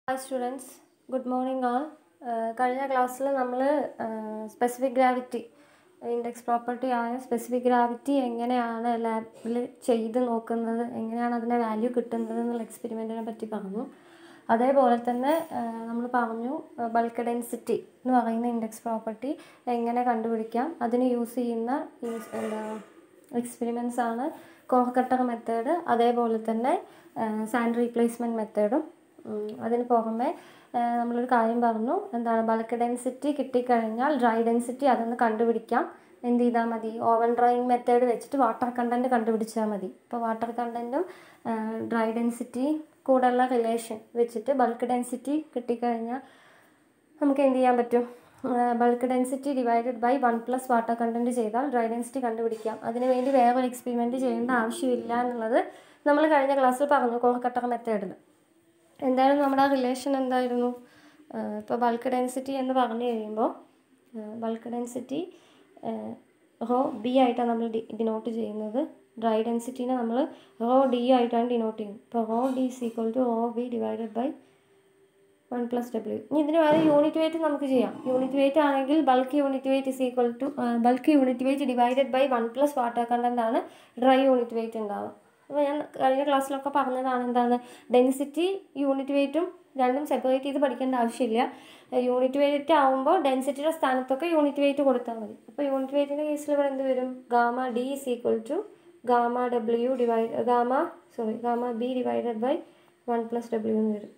Hi students good morning all കഴിഞ്ഞ ക്ലാസ്സിൽ നമ്മൾ സ്പെസിഫിക് ഗ്രാവിറ്റി ഇൻഡെക്സ് പ്രോപ്പർട്ടി ആയ സ്പെസിഫിക് ഗ്രാവിറ്റി എങ്ങനെയാണ് ലാബിൽ ചെയ്ത് നോക്കുന്നത് എങ്ങനെയാണ് അതിൻ്റെ വാല്യൂ കിട്ടുന്നത് എന്നുള്ള എക്സ്പെരിമെൻറ്റിനെ പറ്റി പറഞ്ഞു അതേപോലെ തന്നെ നമ്മൾ പറഞ്ഞു ബൾക്ക് ഡെൻസിറ്റി എന്ന് പറയുന്ന ഇൻഡെക്സ് പ്രോപ്പർട്ടി എങ്ങനെ കണ്ടുപിടിക്കാം അതിന് യൂസ് ചെയ്യുന്ന യൂസ് എന്താ എക്സ്പെരിമെൻറ്റ്സ് ആണ് കോഹക്കട്ടർ മെത്തേഡ് അതേപോലെ തന്നെ സാൻഡ് റീപ്ലേസ്മെൻറ്റ് മെത്തേഡും അതിന് പുറമെ നമ്മളൊരു കാര്യം പറഞ്ഞു എന്താണ് ബൾക്ക് ഡെൻസിറ്റി കിട്ടിക്കഴിഞ്ഞാൽ ഡ്രൈ ഡെൻസിറ്റി അതൊന്ന് കണ്ടുപിടിക്കാം എന്ത് ചെയ്താൽ മതി ഓവൻ ഡ്രൈയിങ് മെത്തേഡ് വെച്ചിട്ട് വാട്ടർ കണ്ടൻറ്റ് കണ്ടുപിടിച്ചാൽ മതി ഇപ്പോൾ വാട്ടർ കണ്ടൻറ്റും ഡ്രൈ ഡെൻസിറ്റി കൂടെയുള്ള റിലേഷൻ വെച്ചിട്ട് ബൾക്ക് ഡെൻസിറ്റി കിട്ടിക്കഴിഞ്ഞാൽ നമുക്ക് എന്ത് ചെയ്യാൻ പറ്റും bulk density divided by one plus water content ചെയ്താൽ ഡ്രൈ ഡെൻസിറ്റി കണ്ടുപിടിക്കാം അതിന് വേണ്ടി വേറൊരു എക്സ്പെരിമെൻറ്റ് ചെയ്യേണ്ട ആവശ്യമില്ല എന്നുള്ളത് നമ്മൾ കഴിഞ്ഞ ക്ലാസ്സിൽ പറഞ്ഞു കോഹക്കട്ടർ മെത്തേഡിൽ എന്തായാലും നമ്മുടെ ആ റിലേഷൻ എന്തായിരുന്നു ഇപ്പോൾ ബൾക്ക് ഡെൻസിറ്റി എന്ന് പറഞ്ഞു കഴിയുമ്പോൾ ബൾക്ക് ഡെൻസിറ്റി റോ ബി ആയിട്ടാണ് നമ്മൾ ഡി ഡിനോട്ട് ചെയ്യുന്നത് ഡ്രൈ ഡെൻസിറ്റീനെ നമ്മൾ റോ ഡി ആയിട്ടാണ് ഡിനോട്ട് ചെയ്യുന്നത് ഇപ്പോൾ rho D is equal to rho B divided by one plus W ഇനി ഇതിന് വേറെ യൂണിറ്റ് വെയിറ്റ് നമുക്ക് ചെയ്യാം യൂണിറ്റ് വെയിറ്റ് ആണെങ്കിൽ bulk unit weight is equal to bulk unit weight divided by one plus water content ആണ് dry unit weight ഉണ്ടാവുക അപ്പോൾ ഞാൻ കഴിഞ്ഞ ക്ലാസ്സിലൊക്കെ പറഞ്ഞതാണ് എന്താണ് ഡെൻസിറ്റി യൂണിറ്റ് വെയിറ്റും രണ്ടും സെപ്പറേറ്റ് ചെയ്ത് പഠിക്കേണ്ട ആവശ്യമില്ല യൂണിറ്റ് വെയിറ്റ് ആകുമ്പോൾ ഡെൻസിറ്റിയുടെ സ്ഥാനത്തൊക്കെ യൂണിറ്റ് വെയിറ്റ് കൊടുത്താൽ മതി അപ്പോൾ യൂണിറ്റ് വെയിറ്റിൻ്റെ കേസിൽ ഇവിടെ എന്ത് വരും gamma D is equal to gamma W divide gamma sorry gamma B divided by one plus W എന്ന് വരും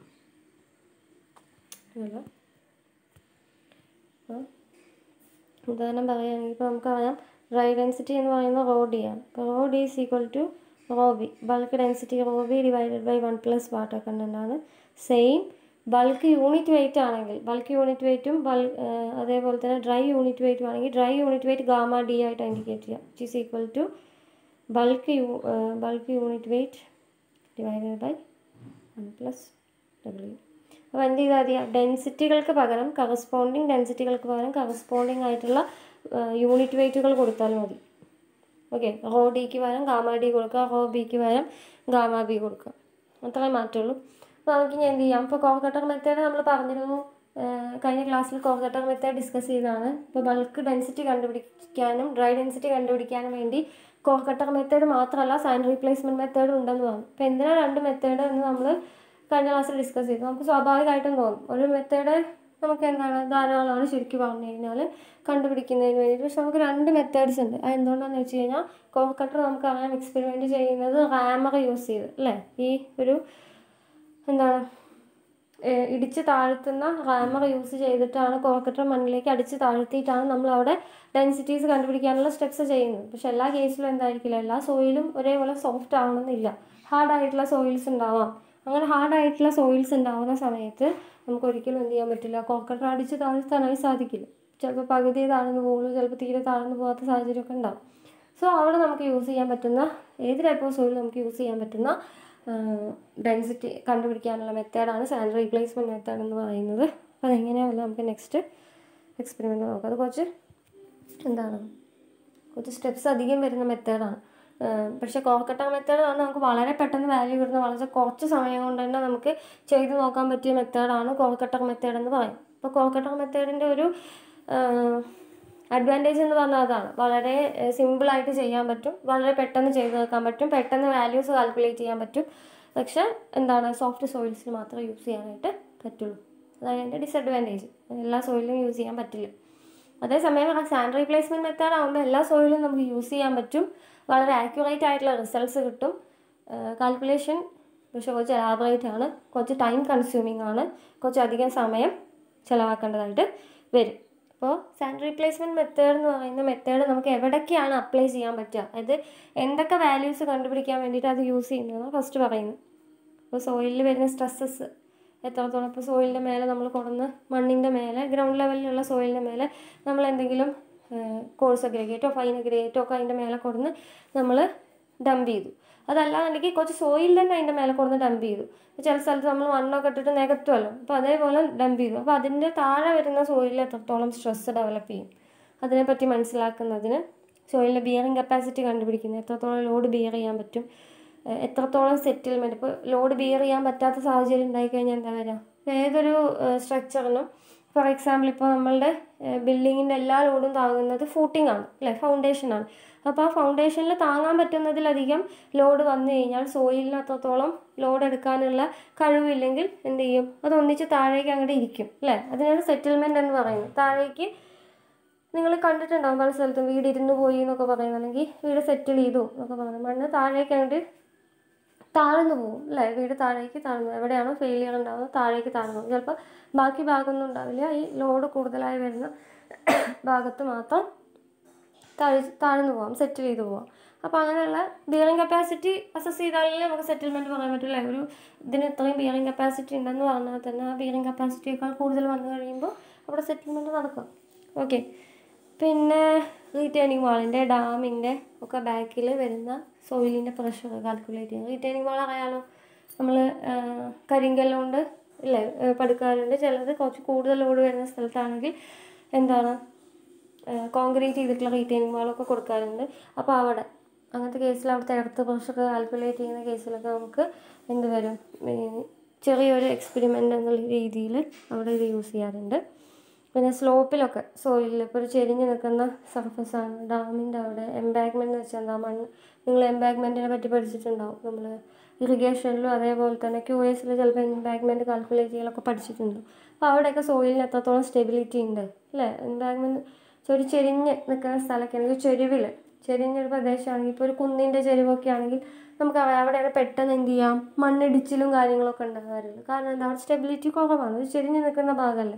അല്ലോ ഉദാഹരണം പറയുകയാണെങ്കിൽ ഇപ്പോൾ നമുക്കറിയാം ഡ്രൈ ഡെൻസിറ്റി എന്ന് പറയുന്നത് റോ ഡി ആണ് അപ്പോൾ rho D is equal to rho B bulk density rho B divided by one plus water content ആണ് സെയിം ബൾക്ക് യൂണിറ്റ് വെയിറ്റ് ആണെങ്കിൽ ബൾക്ക് യൂണിറ്റ് വെയിറ്റും ബൾ അതേപോലെ തന്നെ ഡ്രൈ യൂണിറ്റ് വെയിറ്റും ആണെങ്കിൽ dry unit weight gamma D ആയിട്ട് ഇൻഡിക്കേറ്റ് ചെയ്യാം which is equal to bulk യൂ bulk unit weight divided by one plus W അപ്പോൾ എന്ത് ചെയ്താൽ മതി ഡെൻസിറ്റികൾക്ക് പകരം കറസ്പോണ്ടിങ് ഡെൻസിറ്റികൾക്ക് പകരം കറസ്പോണ്ടിങ് ആയിട്ടുള്ള യൂണിറ്റ് വെയിറ്റുകൾ കൊടുത്താൽ മതി ഓക്കെ റോ ഡിക്ക് പകരം ഗാമ ഡി കൊടുക്കുക റോ ബിക്ക് പകരം ഗാമ ബി കൊടുക്കുക അത്രേ മാറ്റുള്ളൂ അപ്പോൾ നമുക്ക് ഇനി എന്ത് ചെയ്യാം ഇപ്പോൾ കോർക്കട്ടർ മെത്തേഡ് നമ്മൾ പറഞ്ഞിരുന്നു കഴിഞ്ഞ ക്ലാസ്സിൽ കോർക്കട്ടർ മെത്തേഡ് ഡിസ്കസ് ചെയ്തതാണ് ഇപ്പോൾ ബൾക്ക് ഡെൻസിറ്റി കണ്ടുപിടിക്കാനും ഡ്രൈ ഡെൻസിറ്റി കണ്ടുപിടിക്കാനും വേണ്ടി കോർക്കട്ടർ മെത്തേഡ് മാത്രമല്ല സാൻഡ് റീപ്ലേസ്മെൻറ്റ് മെത്തേഡ് ഉണ്ടെന്ന് പറഞ്ഞു അപ്പോൾ എന്തിനാണ് രണ്ട് മെത്തേഡ് എന്ന് നമ്മൾ കഴിഞ്ഞ ക്ലാസ്സിൽ ഡിസ്കസ് ചെയ്തു നമുക്ക് സ്വാഭാവികമായിട്ടും തോന്നും ഒരു മെത്തേഡ് നമുക്ക് എന്താണ് ധാരാളമാണ് ശരിക്കും പറഞ്ഞു കഴിഞ്ഞാൽ കണ്ടുപിടിക്കുന്നതിന് വേണ്ടിയിട്ട് പക്ഷെ നമുക്ക് രണ്ട് മെത്തേഡ്സ് ഉണ്ട് അത് എന്തുകൊണ്ടാണെന്ന് വെച്ച് കഴിഞ്ഞാൽ കോക്കട്ടർ നമുക്കറിയാം എക്സ്പെരിമെൻറ്റ് ചെയ്യുന്നത് റാമർ യൂസ് ചെയ്ത് അല്ലേ ഈ ഒരു എന്താണ് ഇടിച്ച് താഴ്ത്തുന്ന റാമർ യൂസ് ചെയ്തിട്ടാണ് കോക്കട്ടർ മണ്ണിലേക്ക് അടിച്ച് താഴ്ത്തിയിട്ടാണ് നമ്മൾ അവിടെ ഡെൻസിറ്റീസ് കണ്ടുപിടിക്കാനുള്ള സ്റ്റെപ്സ് ചെയ്യുന്നത് പക്ഷെ എല്ലാ കേസിലും എന്തായിരിക്കില്ല എല്ലാ സോയിലും ഒരേപോലെ സോഫ്റ്റ് ആവണമെന്നില്ല ഹാർഡ് ആയിട്ടുള്ള സോയിൽസ് ഉണ്ടാവാം അങ്ങനെ ഹാർഡ് ആയിട്ടുള്ള സോയിൽസ് ഉണ്ടാവുന്ന സമയത്ത് നമുക്ക് ഒരിക്കലും എന്ത് ചെയ്യാൻ പറ്റില്ല കോക്കട്ടർ അടിച്ച് താഴ്ത്താനായി സാധിക്കില്ല ചിലപ്പോൾ പകുതി താഴ്ന്നു പോകുള്ളൂ ചിലപ്പോൾ തീരെ താഴ്ന്നു പോകാത്ത സാഹചര്യമൊക്കെ ഉണ്ടാവും സോ അവിടെ നമുക്ക് യൂസ് ചെയ്യാൻ പറ്റുന്ന ഏത് ടൈപ്പ് ഓഫ് സോയിൽ നമുക്ക് യൂസ് ചെയ്യാൻ പറ്റുന്ന ഡെൻസിറ്റി കണ്ടുപിടിക്കാനുള്ള മെത്തേഡാണ് സാൻഡ് റീപ്ലേസ്മെൻറ്റ് മെത്തേഡ് എന്ന് പറയുന്നത് അപ്പോൾ അതെങ്ങനെയാണല്ലോ നമുക്ക് നെക്സ്റ്റ് എക്സ്പെരിമെൻറ്റ് നോക്കാം അത് കുറച്ച് എന്താണ് കുറച്ച് സ്റ്റെപ്സ് അധികം വരുന്ന മെത്തേഡാണ് പക്ഷേ കോർക്കട്ട മെത്തേഡ് ആണ് നമുക്ക് വളരെ പെട്ടെന്ന് വാല്യൂ കിട്ടുന്ന വളരെ കുറച്ച് സമയം കൊണ്ട് തന്നെ നമുക്ക് ചെയ്ത് നോക്കാൻ പറ്റിയ മെത്തേഡാണ് കോർക്കട്ടർ മെത്തേഡ് എന്ന് പറയും അപ്പോൾ കോർക്കട്ടർ മെത്തേഡിൻ്റെ ഒരു അഡ്വാൻറ്റേജ് എന്ന് പറഞ്ഞാൽ അതാണ് വളരെ സിമ്പിളായിട്ട് ചെയ്യാൻ പറ്റും വളരെ പെട്ടെന്ന് ചെയ്ത് നോക്കാൻ പറ്റും പെട്ടെന്ന് വാല്യൂസ് കാൽക്കുലേറ്റ് ചെയ്യാൻ പറ്റും പക്ഷേ എന്താണ് സോഫ്റ്റ് സോയിൽസിൽ മാത്രമേ യൂസ് ചെയ്യാനായിട്ട് പറ്റുള്ളൂ അതാണ് എൻ്റെ ഡിസഡ്വാൻറ്റേജ് എല്ലാ സോയിലും യൂസ് ചെയ്യാൻ പറ്റില്ല അതേസമയം സാൻഡ് റീപ്ലേസ്മെൻറ്റ് മെത്തേഡ് ആകുമ്പോൾ എല്ലാ സോയിലും നമുക്ക് യൂസ് ചെയ്യാൻ പറ്റും വളരെ ആക്യുറേറ്റ് ആയിട്ടുള്ള റിസൾട്ട്സ് കിട്ടും കാൽക്കുലേഷൻ പക്ഷെ കുറച്ച് എലാബറേറ്റ് ആണ് കുറച്ച് ടൈം കൺസ്യൂമിങ് ആണ് കുറച്ചധികം സമയം ചിലവാക്കേണ്ടതായിട്ട് വരും അപ്പോൾ സാൻഡ് റീപ്ലേസ്മെൻറ്റ് മെത്തേഡ് എന്ന് പറയുന്ന മെത്തേഡ് നമുക്ക് എവിടേക്കാണ് അപ്ലൈ ചെയ്യാൻ പറ്റുക അതായത് എന്തൊക്കെ വാല്യൂസ് കണ്ടുപിടിക്കാൻ വേണ്ടിയിട്ട് അത് യൂസ് ചെയ്യുന്നതെന്ന് ഫസ്റ്റ് പറയുന്നു അപ്പോൾ സോയിലിൽ വരുന്ന സ്ട്രെസ്സസ് എത്രത്തോളം ഇപ്പോൾ സോയിലിൻ്റെ മേലെ നമ്മൾ കൊടുന്ന് മണ്ണിൻ്റെ മേലെ ഗ്രൗണ്ട് ലെവലിലുള്ള സോയിലിൻ്റെ മേലെ നമ്മൾ എന്തെങ്കിലും കോഴ്സ് അഗ്രഗേറ്റോ ഫൈൻ അഗ്രഗേറ്റോ ഒക്കെ അതിൻ്റെ മേലെ കൊടുന്ന് നമ്മൾ ഡംപ് ചെയ്തു അതല്ലാന്നുണ്ടെങ്കിൽ കുറച്ച് സോയിൽ തന്നെ അതിൻ്റെ മേലെ കൊടുന്ന് ഡംപ് ചെയ്തു ചില സ്ഥലത്ത് നമ്മൾ മണ്ണൊക്കെ ഇട്ടിട്ട് നികത്തുമല്ലോ അപ്പോൾ അതേപോലെ ഡംപ് ചെയ്തു അപ്പോൾ അതിൻ്റെ താഴെ വരുന്ന സോയിലിൽ എത്രത്തോളം സ്ട്രെസ് ഡെവലപ്പ് ചെയ്യും അതിനെപ്പറ്റി മനസ്സിലാക്കുന്നതിന് സോയിലിൻ്റെ ബിയറിംഗ് കപ്പാസിറ്റി കണ്ടുപിടിക്കുന്നത് എത്രത്തോളം ലോഡ് ബിയർ ചെയ്യാൻ പറ്റും ഏഹ് എത്രത്തോളം സെറ്റിൽമെൻറ്റ് ഇപ്പോൾ ലോഡ് ബിയർ ചെയ്യാൻ പറ്റാത്ത സാഹചര്യം ഉണ്ടായിക്കഴിഞ്ഞാൽ എന്താ വരിക ഇപ്പോൾ ഏതൊരു സ്ട്രക്ചറിനും ഫോർ എക്സാമ്പിൾ ഇപ്പോൾ നമ്മളുടെ ബിൽഡിങ്ങിൻ്റെ എല്ലാ ലോഡും താങ്ങുന്നത് ഫൂട്ടിംഗ് ആണ് അല്ലേ ഫൗണ്ടേഷൻ ആണ് അപ്പോൾ ആ ഫൗണ്ടേഷനിൽ താങ്ങാൻ പറ്റുന്നതിലധികം ലോഡ് വന്നു കഴിഞ്ഞാൽ സോയിലിന് അത്രത്തോളം ലോഡ് എടുക്കാനുള്ള കഴിവില്ലെങ്കിൽ എന്ത് ചെയ്യും അത് ഒന്നിച്ച് താഴേക്ക് അങ്ങോട്ട് ഇരിക്കും അല്ലേ അതിനാണ് സെറ്റിൽമെൻറ്റ് എന്ന് പറയുന്നത് താഴേക്ക് നിങ്ങൾ കണ്ടിട്ടുണ്ടാവും പല സ്ഥലത്തും വീട് ഇരുന്ന് പോയി എന്നൊക്കെ പറയുന്നത് അല്ലെങ്കിൽ വീട് സെറ്റിൽ ചെയ്തു എന്നൊക്കെ പറയുന്നത് മണ്ണ് താഴേക്ക് അങ്ങോട്ട് താഴ്ന്നു പോകും അല്ലേ വീട് താഴേക്ക് താഴ്ന്നു പോകും. എവിടെയാണോ ഫെയിലിയർ ഉണ്ടാകുന്നത് താഴേക്ക് താഴ്ന്നു പോകും ചിലപ്പോൾ ബാക്കി ഭാഗമൊന്നും ഉണ്ടാവില്ല ഈ ലോഡ് കൂടുതലായി വരുന്ന ഭാഗത്ത് മാത്രം താഴ് താഴ്ന്നു പോകാം സെറ്റിൽ ചെയ്ത് പോകാം അപ്പോൾ അങ്ങനെയുള്ള ബിയറിംഗ് കപ്പാസിറ്റി അസസ് ചെയ്താലല്ലേ നമുക്ക് സെറ്റിൽമെൻറ്റ് പറയാൻ പറ്റില്ല ഒരു ഇതിന് ഇത്രയും ബിയറിംഗ് കപ്പാസിറ്റി ഉണ്ടെന്ന് പറഞ്ഞാൽ തന്നെ ആ ബിയറിംഗ് കപ്പാസിറ്റിയേക്കാൾ കൂടുതൽ വന്നു കഴിയുമ്പോൾ അവിടെ സെറ്റിൽമെൻറ്റ് നടക്കും ഓക്കെ പിന്നെ റീറ്റേണിംഗ് വാളിൻ്റെ ഡാമിൻ്റെ ഒക്കെ ബാക്കിൽ വരുന്ന സോയിലിൻ്റെ പ്രഷർ കാൽക്കുലേറ്റ് ചെയ്യുക റീറ്റേണിംഗ് വാൾ അറിയാലോ നമ്മൾ കരിങ്കല്ലുകൊണ്ട് ഇല്ലേ ഏഹ് പടുക്കാറുണ്ട് ചിലത് കുറച്ച് കൂടുതൽ ലോഡ് വരുന്ന സ്ഥലത്താണെങ്കിൽ എന്താണ് കോൺക്രീറ്റ് ചെയ്തിട്ടുള്ള റീറ്റെയിനിങ് വാളൊക്കെ കൊടുക്കാറുണ്ട് അപ്പോൾ അവിടെ അങ്ങനത്തെ കേസിൽ അവിടുത്തെ എർത്ത് പ്രഷർ കാൽക്കുലേറ്റ് ചെയ്യുന്ന കേസിലൊക്കെ നമുക്ക് എന്ത് വരും ഈ ചെറിയൊരു എക്സ്പെരിമെൻ്റ് എന്നുള്ള രീതിയിൽ അവിടെ ഇത് യൂസ് ചെയ്യാറുണ്ട് പിന്നെ സ്ലോപ്പിലൊക്കെ സോയിലിൽ ഇപ്പോൾ ഒരു ചെരിഞ്ഞ് നിൽക്കുന്ന സർഫസാണ് ഡാമിൻ്റെ അവിടെ എംബാഗ്മെൻ്റ് എന്ന് വെച്ചാൽ എന്താ മണ്ണ് നിങ്ങൾ എംബാഗ്മെൻറ്റിനെ പറ്റി പഠിച്ചിട്ടുണ്ടാവും നമ്മൾ ഇറിഗേഷനിലും അതേപോലെ തന്നെ ക്യു എസിൽ ചിലപ്പോൾ എംബാഗ്മെൻറ്റ് കാൽക്കുലേറ്റ് ചെയ്യലൊക്കെ പഠിച്ചിട്ടുണ്ട് അപ്പോൾ അവിടെയൊക്കെ സോയിലിന് എത്രത്തോളം സ്റ്റെബിലിറ്റി ഉണ്ട് അല്ലേ എംബാഗ്മെൻറ്റ് ഒരു ചെരിഞ്ഞ് നിൽക്കുന്ന സ്ഥലമൊക്കെ ആണെങ്കിൽ ചെരുവിൽ ചെരിഞ്ഞൊരു പ്രദേശമാണെങ്കിൽ ഇപ്പോൾ ഒരു കുന്നിൻ്റെ ചെരുവൊക്കെ ആണെങ്കിൽ നമുക്ക് അവിടെയാണ് പെട്ടെന്ന് എന്ത് ചെയ്യാം മണ്ണിടിച്ചിലും കാര്യങ്ങളൊക്കെ ഉണ്ടാകാറുണ്ട് കാരണം എന്താ അവിടെ സ്റ്റെബിലിറ്റി കുറവാണ് ഒരു ചെരിഞ്ഞ് നിൽക്കുന്ന ഭാഗമല്ലേ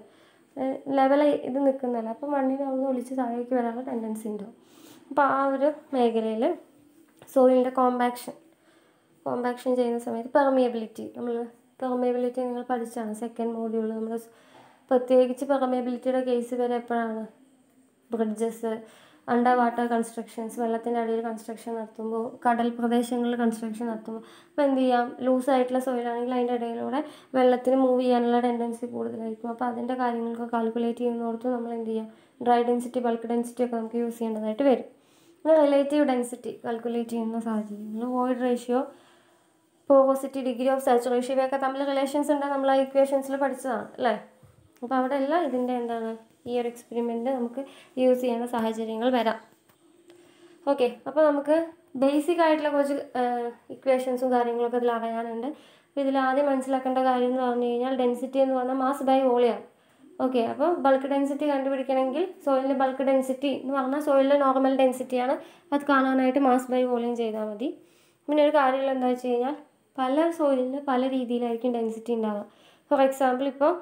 ലെവൽ ഇത് നിൽക്കുന്നതല്ല അപ്പോൾ മണ്ണിന് അവിടെ ഒളിച്ച് താഴേക്ക് വരാനുള്ള ടെൻഡൻസി ഉണ്ടാവും അപ്പോൾ ആ ഒരു മേഖലയിൽ സോയിലിൻ്റെ കോമ്പാക്ഷൻ കോമ്പാക്ഷൻ ചെയ്യുന്ന സമയത്ത് പെർമിയബിലിറ്റി നമ്മൾ പെർമിയബിലിറ്റി നിങ്ങൾ പഠിച്ചാണ് സെക്കൻഡ് മോഡ്യൂൾ നമ്മൾ പ്രത്യേകിച്ച് പെർമിയബിലിറ്റിയുടെ കേസ് വരെ എപ്പോഴാണ് ബ്രിഡ്ജസ് അണ്ടർ വാട്ടർ കൺസ്ട്രക്ഷൻസ് വെള്ളത്തിൻ്റെ അടിയിൽ കൺസ്ട്രക്ഷൻ നടത്തുമ്പോൾ കടൽ പ്രദേശങ്ങളിൽ കൺസ്ട്രക്ഷൻ നടത്തുമ്പോൾ അപ്പോൾ എന്ത് ചെയ്യാം ലൂസായിട്ടുള്ള സോയിലാണെങ്കിൽ അതിൻ്റെ ഇടയിലൂടെ വെള്ളത്തിന് മൂവ് ചെയ്യാനുള്ള ടെൻഡൻസി കൂടുതലായിരിക്കും അപ്പോൾ അതിൻ്റെ കാര്യങ്ങളൊക്കെ കാൽക്കുലേറ്റ് ചെയ്യുന്നിടത്ത് നമ്മൾ എന്ത് ചെയ്യാം ഡ്രൈ ഡെൻസിറ്റി ബൾക്ക് ഡെൻസിറ്റി ഒക്കെ നമുക്ക് യൂസ് ചെയ്യേണ്ടതായിട്ട് വരും പിന്നെ റിലേറ്റീവ് ഡെൻസിറ്റി കാൽക്കുലേറ്റ് ചെയ്യുന്ന സാഹചര്യങ്ങൾ void ratio porosity degree of saturation ഇവയൊക്കെ തമ്മിൽ റിലേഷൻസ് ഉണ്ട് നമ്മൾ ആ ഇക്വേഷൻസിൽ പഠിച്ചതാണ് അല്ലേ അപ്പോൾ അവിടെ എല്ലാം ഇതിൻ്റെ എന്താണ് ഈ ഒരു എക്സ്പെരിമെൻ്റ് നമുക്ക് യൂസ് ചെയ്യുന്ന സാഹചര്യങ്ങൾ വരാം ഓക്കെ അപ്പോൾ നമുക്ക് ബേസിക് ആയിട്ടുള്ള കുറച്ച് ഇക്വേഷൻസും കാര്യങ്ങളൊക്കെ ഇതിൽ അറിയാനുണ്ട് അപ്പോൾ ഇതിൽ ആദ്യം മനസ്സിലാക്കേണ്ട കാര്യം എന്ന് പറഞ്ഞു കഴിഞ്ഞാൽ ഡെൻസിറ്റി എന്ന് പറഞ്ഞാൽ മാസ് ബൈ വോളിയാണ് ഓക്കെ അപ്പോൾ ബൾക്ക് ഡെൻസിറ്റി കണ്ടുപിടിക്കണമെങ്കിൽ സോയിലിൻ്റെ ബൾക്ക് ഡെൻസിറ്റി എന്ന് പറഞ്ഞാൽ സോയിലിൻ്റെ നോർമൽ ഡെൻസിറ്റിയാണ് അത് കാണാനായിട്ട് മാസ് ബൈ വോളിയം ചെയ്താൽ മതി പിന്നെ ഒരു കാര്യമുള്ള എന്താ വെച്ച് കഴിഞ്ഞാൽ പല സോയിലിന് പല രീതിയിലായിരിക്കും ഡെൻസിറ്റി ഉണ്ടാവുക ഫോർ എക്സാമ്പിൾ ഇപ്പോൾ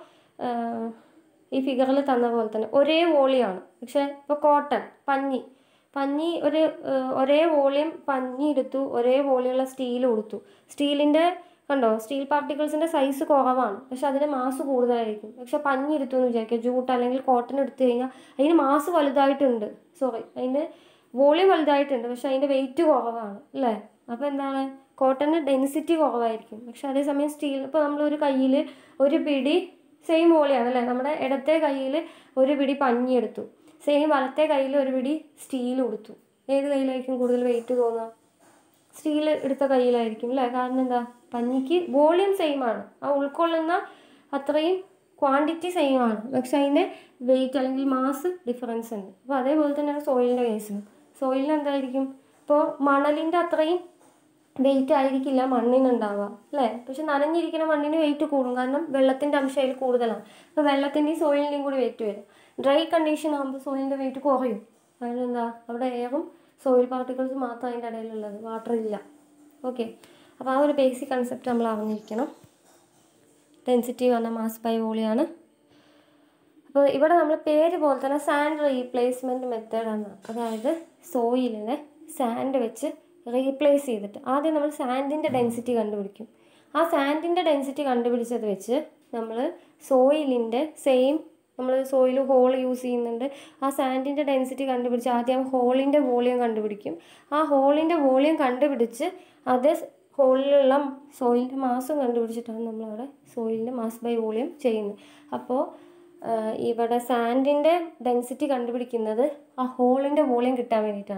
ഈ ഫിഗറിൽ തന്ന പോലെ തന്നെ ഒരേ വോളിയാണ് പക്ഷേ ഇപ്പോൾ കോട്ടൺ പഞ്ഞി പഞ്ഞി ഒരു ഏഹ്, ഒരേ വോളിയം പഞ്ഞി എടുത്തു ഒരേ വോളിയുള്ള സ്റ്റീൽ കൊടുത്തു സ്റ്റീലിൻ്റെ കണ്ടോ സ്റ്റീൽ പാർട്ടിക്കിൾസിൻ്റെ സൈസ് കുറവാണ് പക്ഷെ അതിന് മാസ് കൂടുതലായിരിക്കും പക്ഷെ പഞ്ഞി എടുത്തു എന്ന് വിചാരിക്കുക ജൂട്ട് അല്ലെങ്കിൽ കോട്ടൺ എടുത്തു കഴിഞ്ഞാൽ അതിന് മാസ് വലുതായിട്ടുണ്ട് സോറി അതിന് വോളിയം വലുതായിട്ടുണ്ട് പക്ഷെ അതിൻ്റെ വെയിറ്റ് കുറവാണ് അല്ലേ അപ്പോൾ എന്താണ് കോട്ടന് ഡെൻസിറ്റി കുറവായിരിക്കും പക്ഷെ അതേസമയം സ്റ്റീൽ ഇപ്പോൾ നമ്മളൊരു കയ്യിൽ ഒരു പിടി സെയിം വോളിയാണ് അല്ലേ നമ്മുടെ ഇടത്തെ കയ്യിൽ ഒരു പിടി പഞ്ഞി എടുത്തു സെയിം വലത്തെ കയ്യിൽ ഒരു പിടി സ്റ്റീൽ കൊടുത്തു ഏത് കയ്യിലായിരിക്കും കൂടുതൽ വെയിറ്റ് തോന്നുക സ്റ്റീൽ എടുത്ത കയ്യിലായിരിക്കും അല്ലേ കാരണം എന്താ പഞ്ഞിക്ക് വോളിയം സെയിം ആണ് ആ ഉൾക്കൊള്ളുന്ന അത്രയും ക്വാണ്ടിറ്റി സെയിം ആണ് പക്ഷെ അതിൻ്റെ വെയിറ്റ് അല്ലെങ്കിൽ മാസ് ഡിഫറൻസ് ഉണ്ട് അപ്പോൾ അതേപോലെ തന്നെയാണ് സോയിലിൻ്റെ കേസിലും സോയിലിന് എന്തായിരിക്കും ഇപ്പോൾ മണലിൻ്റെ അത്രയും വെയിറ്റ് ആയിരിക്കില്ല മണ്ണിനുണ്ടാവുക അല്ലേ പക്ഷെ നനഞ്ഞിരിക്കുന്ന മണ്ണിന് വെയിറ്റ് കൂടും കാരണം വെള്ളത്തിൻ്റെ അംശം അതിൽ കൂടുതലാണ് അപ്പോൾ വെള്ളത്തിൻ്റെയും സോയിലിൻ്റെയും കൂടി വെയിറ്റ് വരും ഡ്രൈ കണ്ടീഷൻ ആകുമ്പോൾ സോയിലിൻ്റെ വെയിറ്റ് കുറയും കാരണം എന്താ അവിടെ എയറും സോയിൽ പാർട്ടിക്കിൾസ് മാത്രം അതിൻ്റെ ഇടയിലുള്ളത് വാട്ടർ ഇല്ല ഓക്കെ അപ്പോൾ ആ ഒരു ബേസിക് കൺസെപ്റ്റ് നമ്മൾ അറിഞ്ഞിരിക്കണം ഡെൻസിറ്റി പറഞ്ഞ മാസ് ബൈ വോളിയാണ് അപ്പോൾ ഇവിടെ നമ്മൾ പേര് പോലെ തന്നെ സാൻഡ് റീപ്ലേസ്മെൻറ്റ് മെത്തേഡാണ് അതായത് സോയിലിനെ സാൻഡ് വെച്ച് റീപ്ലേസ് ചെയ്തിട്ട് ആദ്യം നമ്മൾ സാൻഡിൻ്റെ ഡെൻസിറ്റി കണ്ടുപിടിക്കും ആ സാൻഡിൻ്റെ ഡെൻസിറ്റി കണ്ടുപിടിച്ചത് വെച്ച് നമ്മൾ സോയിലിൻ്റെ സെയിം നമ്മൾ സോയിൽ ഹോൾ യൂസ് ചെയ്യുന്നുണ്ട് ആ സാൻഡിൻ്റെ ഡെൻസിറ്റി കണ്ടുപിടിച്ച് ആദ്യം ഹോളിൻ്റെ വോളിയം കണ്ടുപിടിക്കും ആ ഹോളിൻ്റെ വോളിയം കണ്ടുപിടിച്ച് അതേ ഹോളിലുള്ള സോയിലിൻ്റെ മാസം കണ്ടുപിടിച്ചിട്ടാണ് നമ്മളവിടെ സോയിലിൻ്റെ മാസ് ബൈ വോളിയം ചെയ്യുന്നത് അപ്പോൾ ഇവിടെ സാൻഡിൻ്റെ ഡെൻസിറ്റി കണ്ടുപിടിക്കുന്നത് ആ ഹോളിൻ്റെ വോളിയം കിട്ടാൻ വേണ്ടിയിട്ടാണ്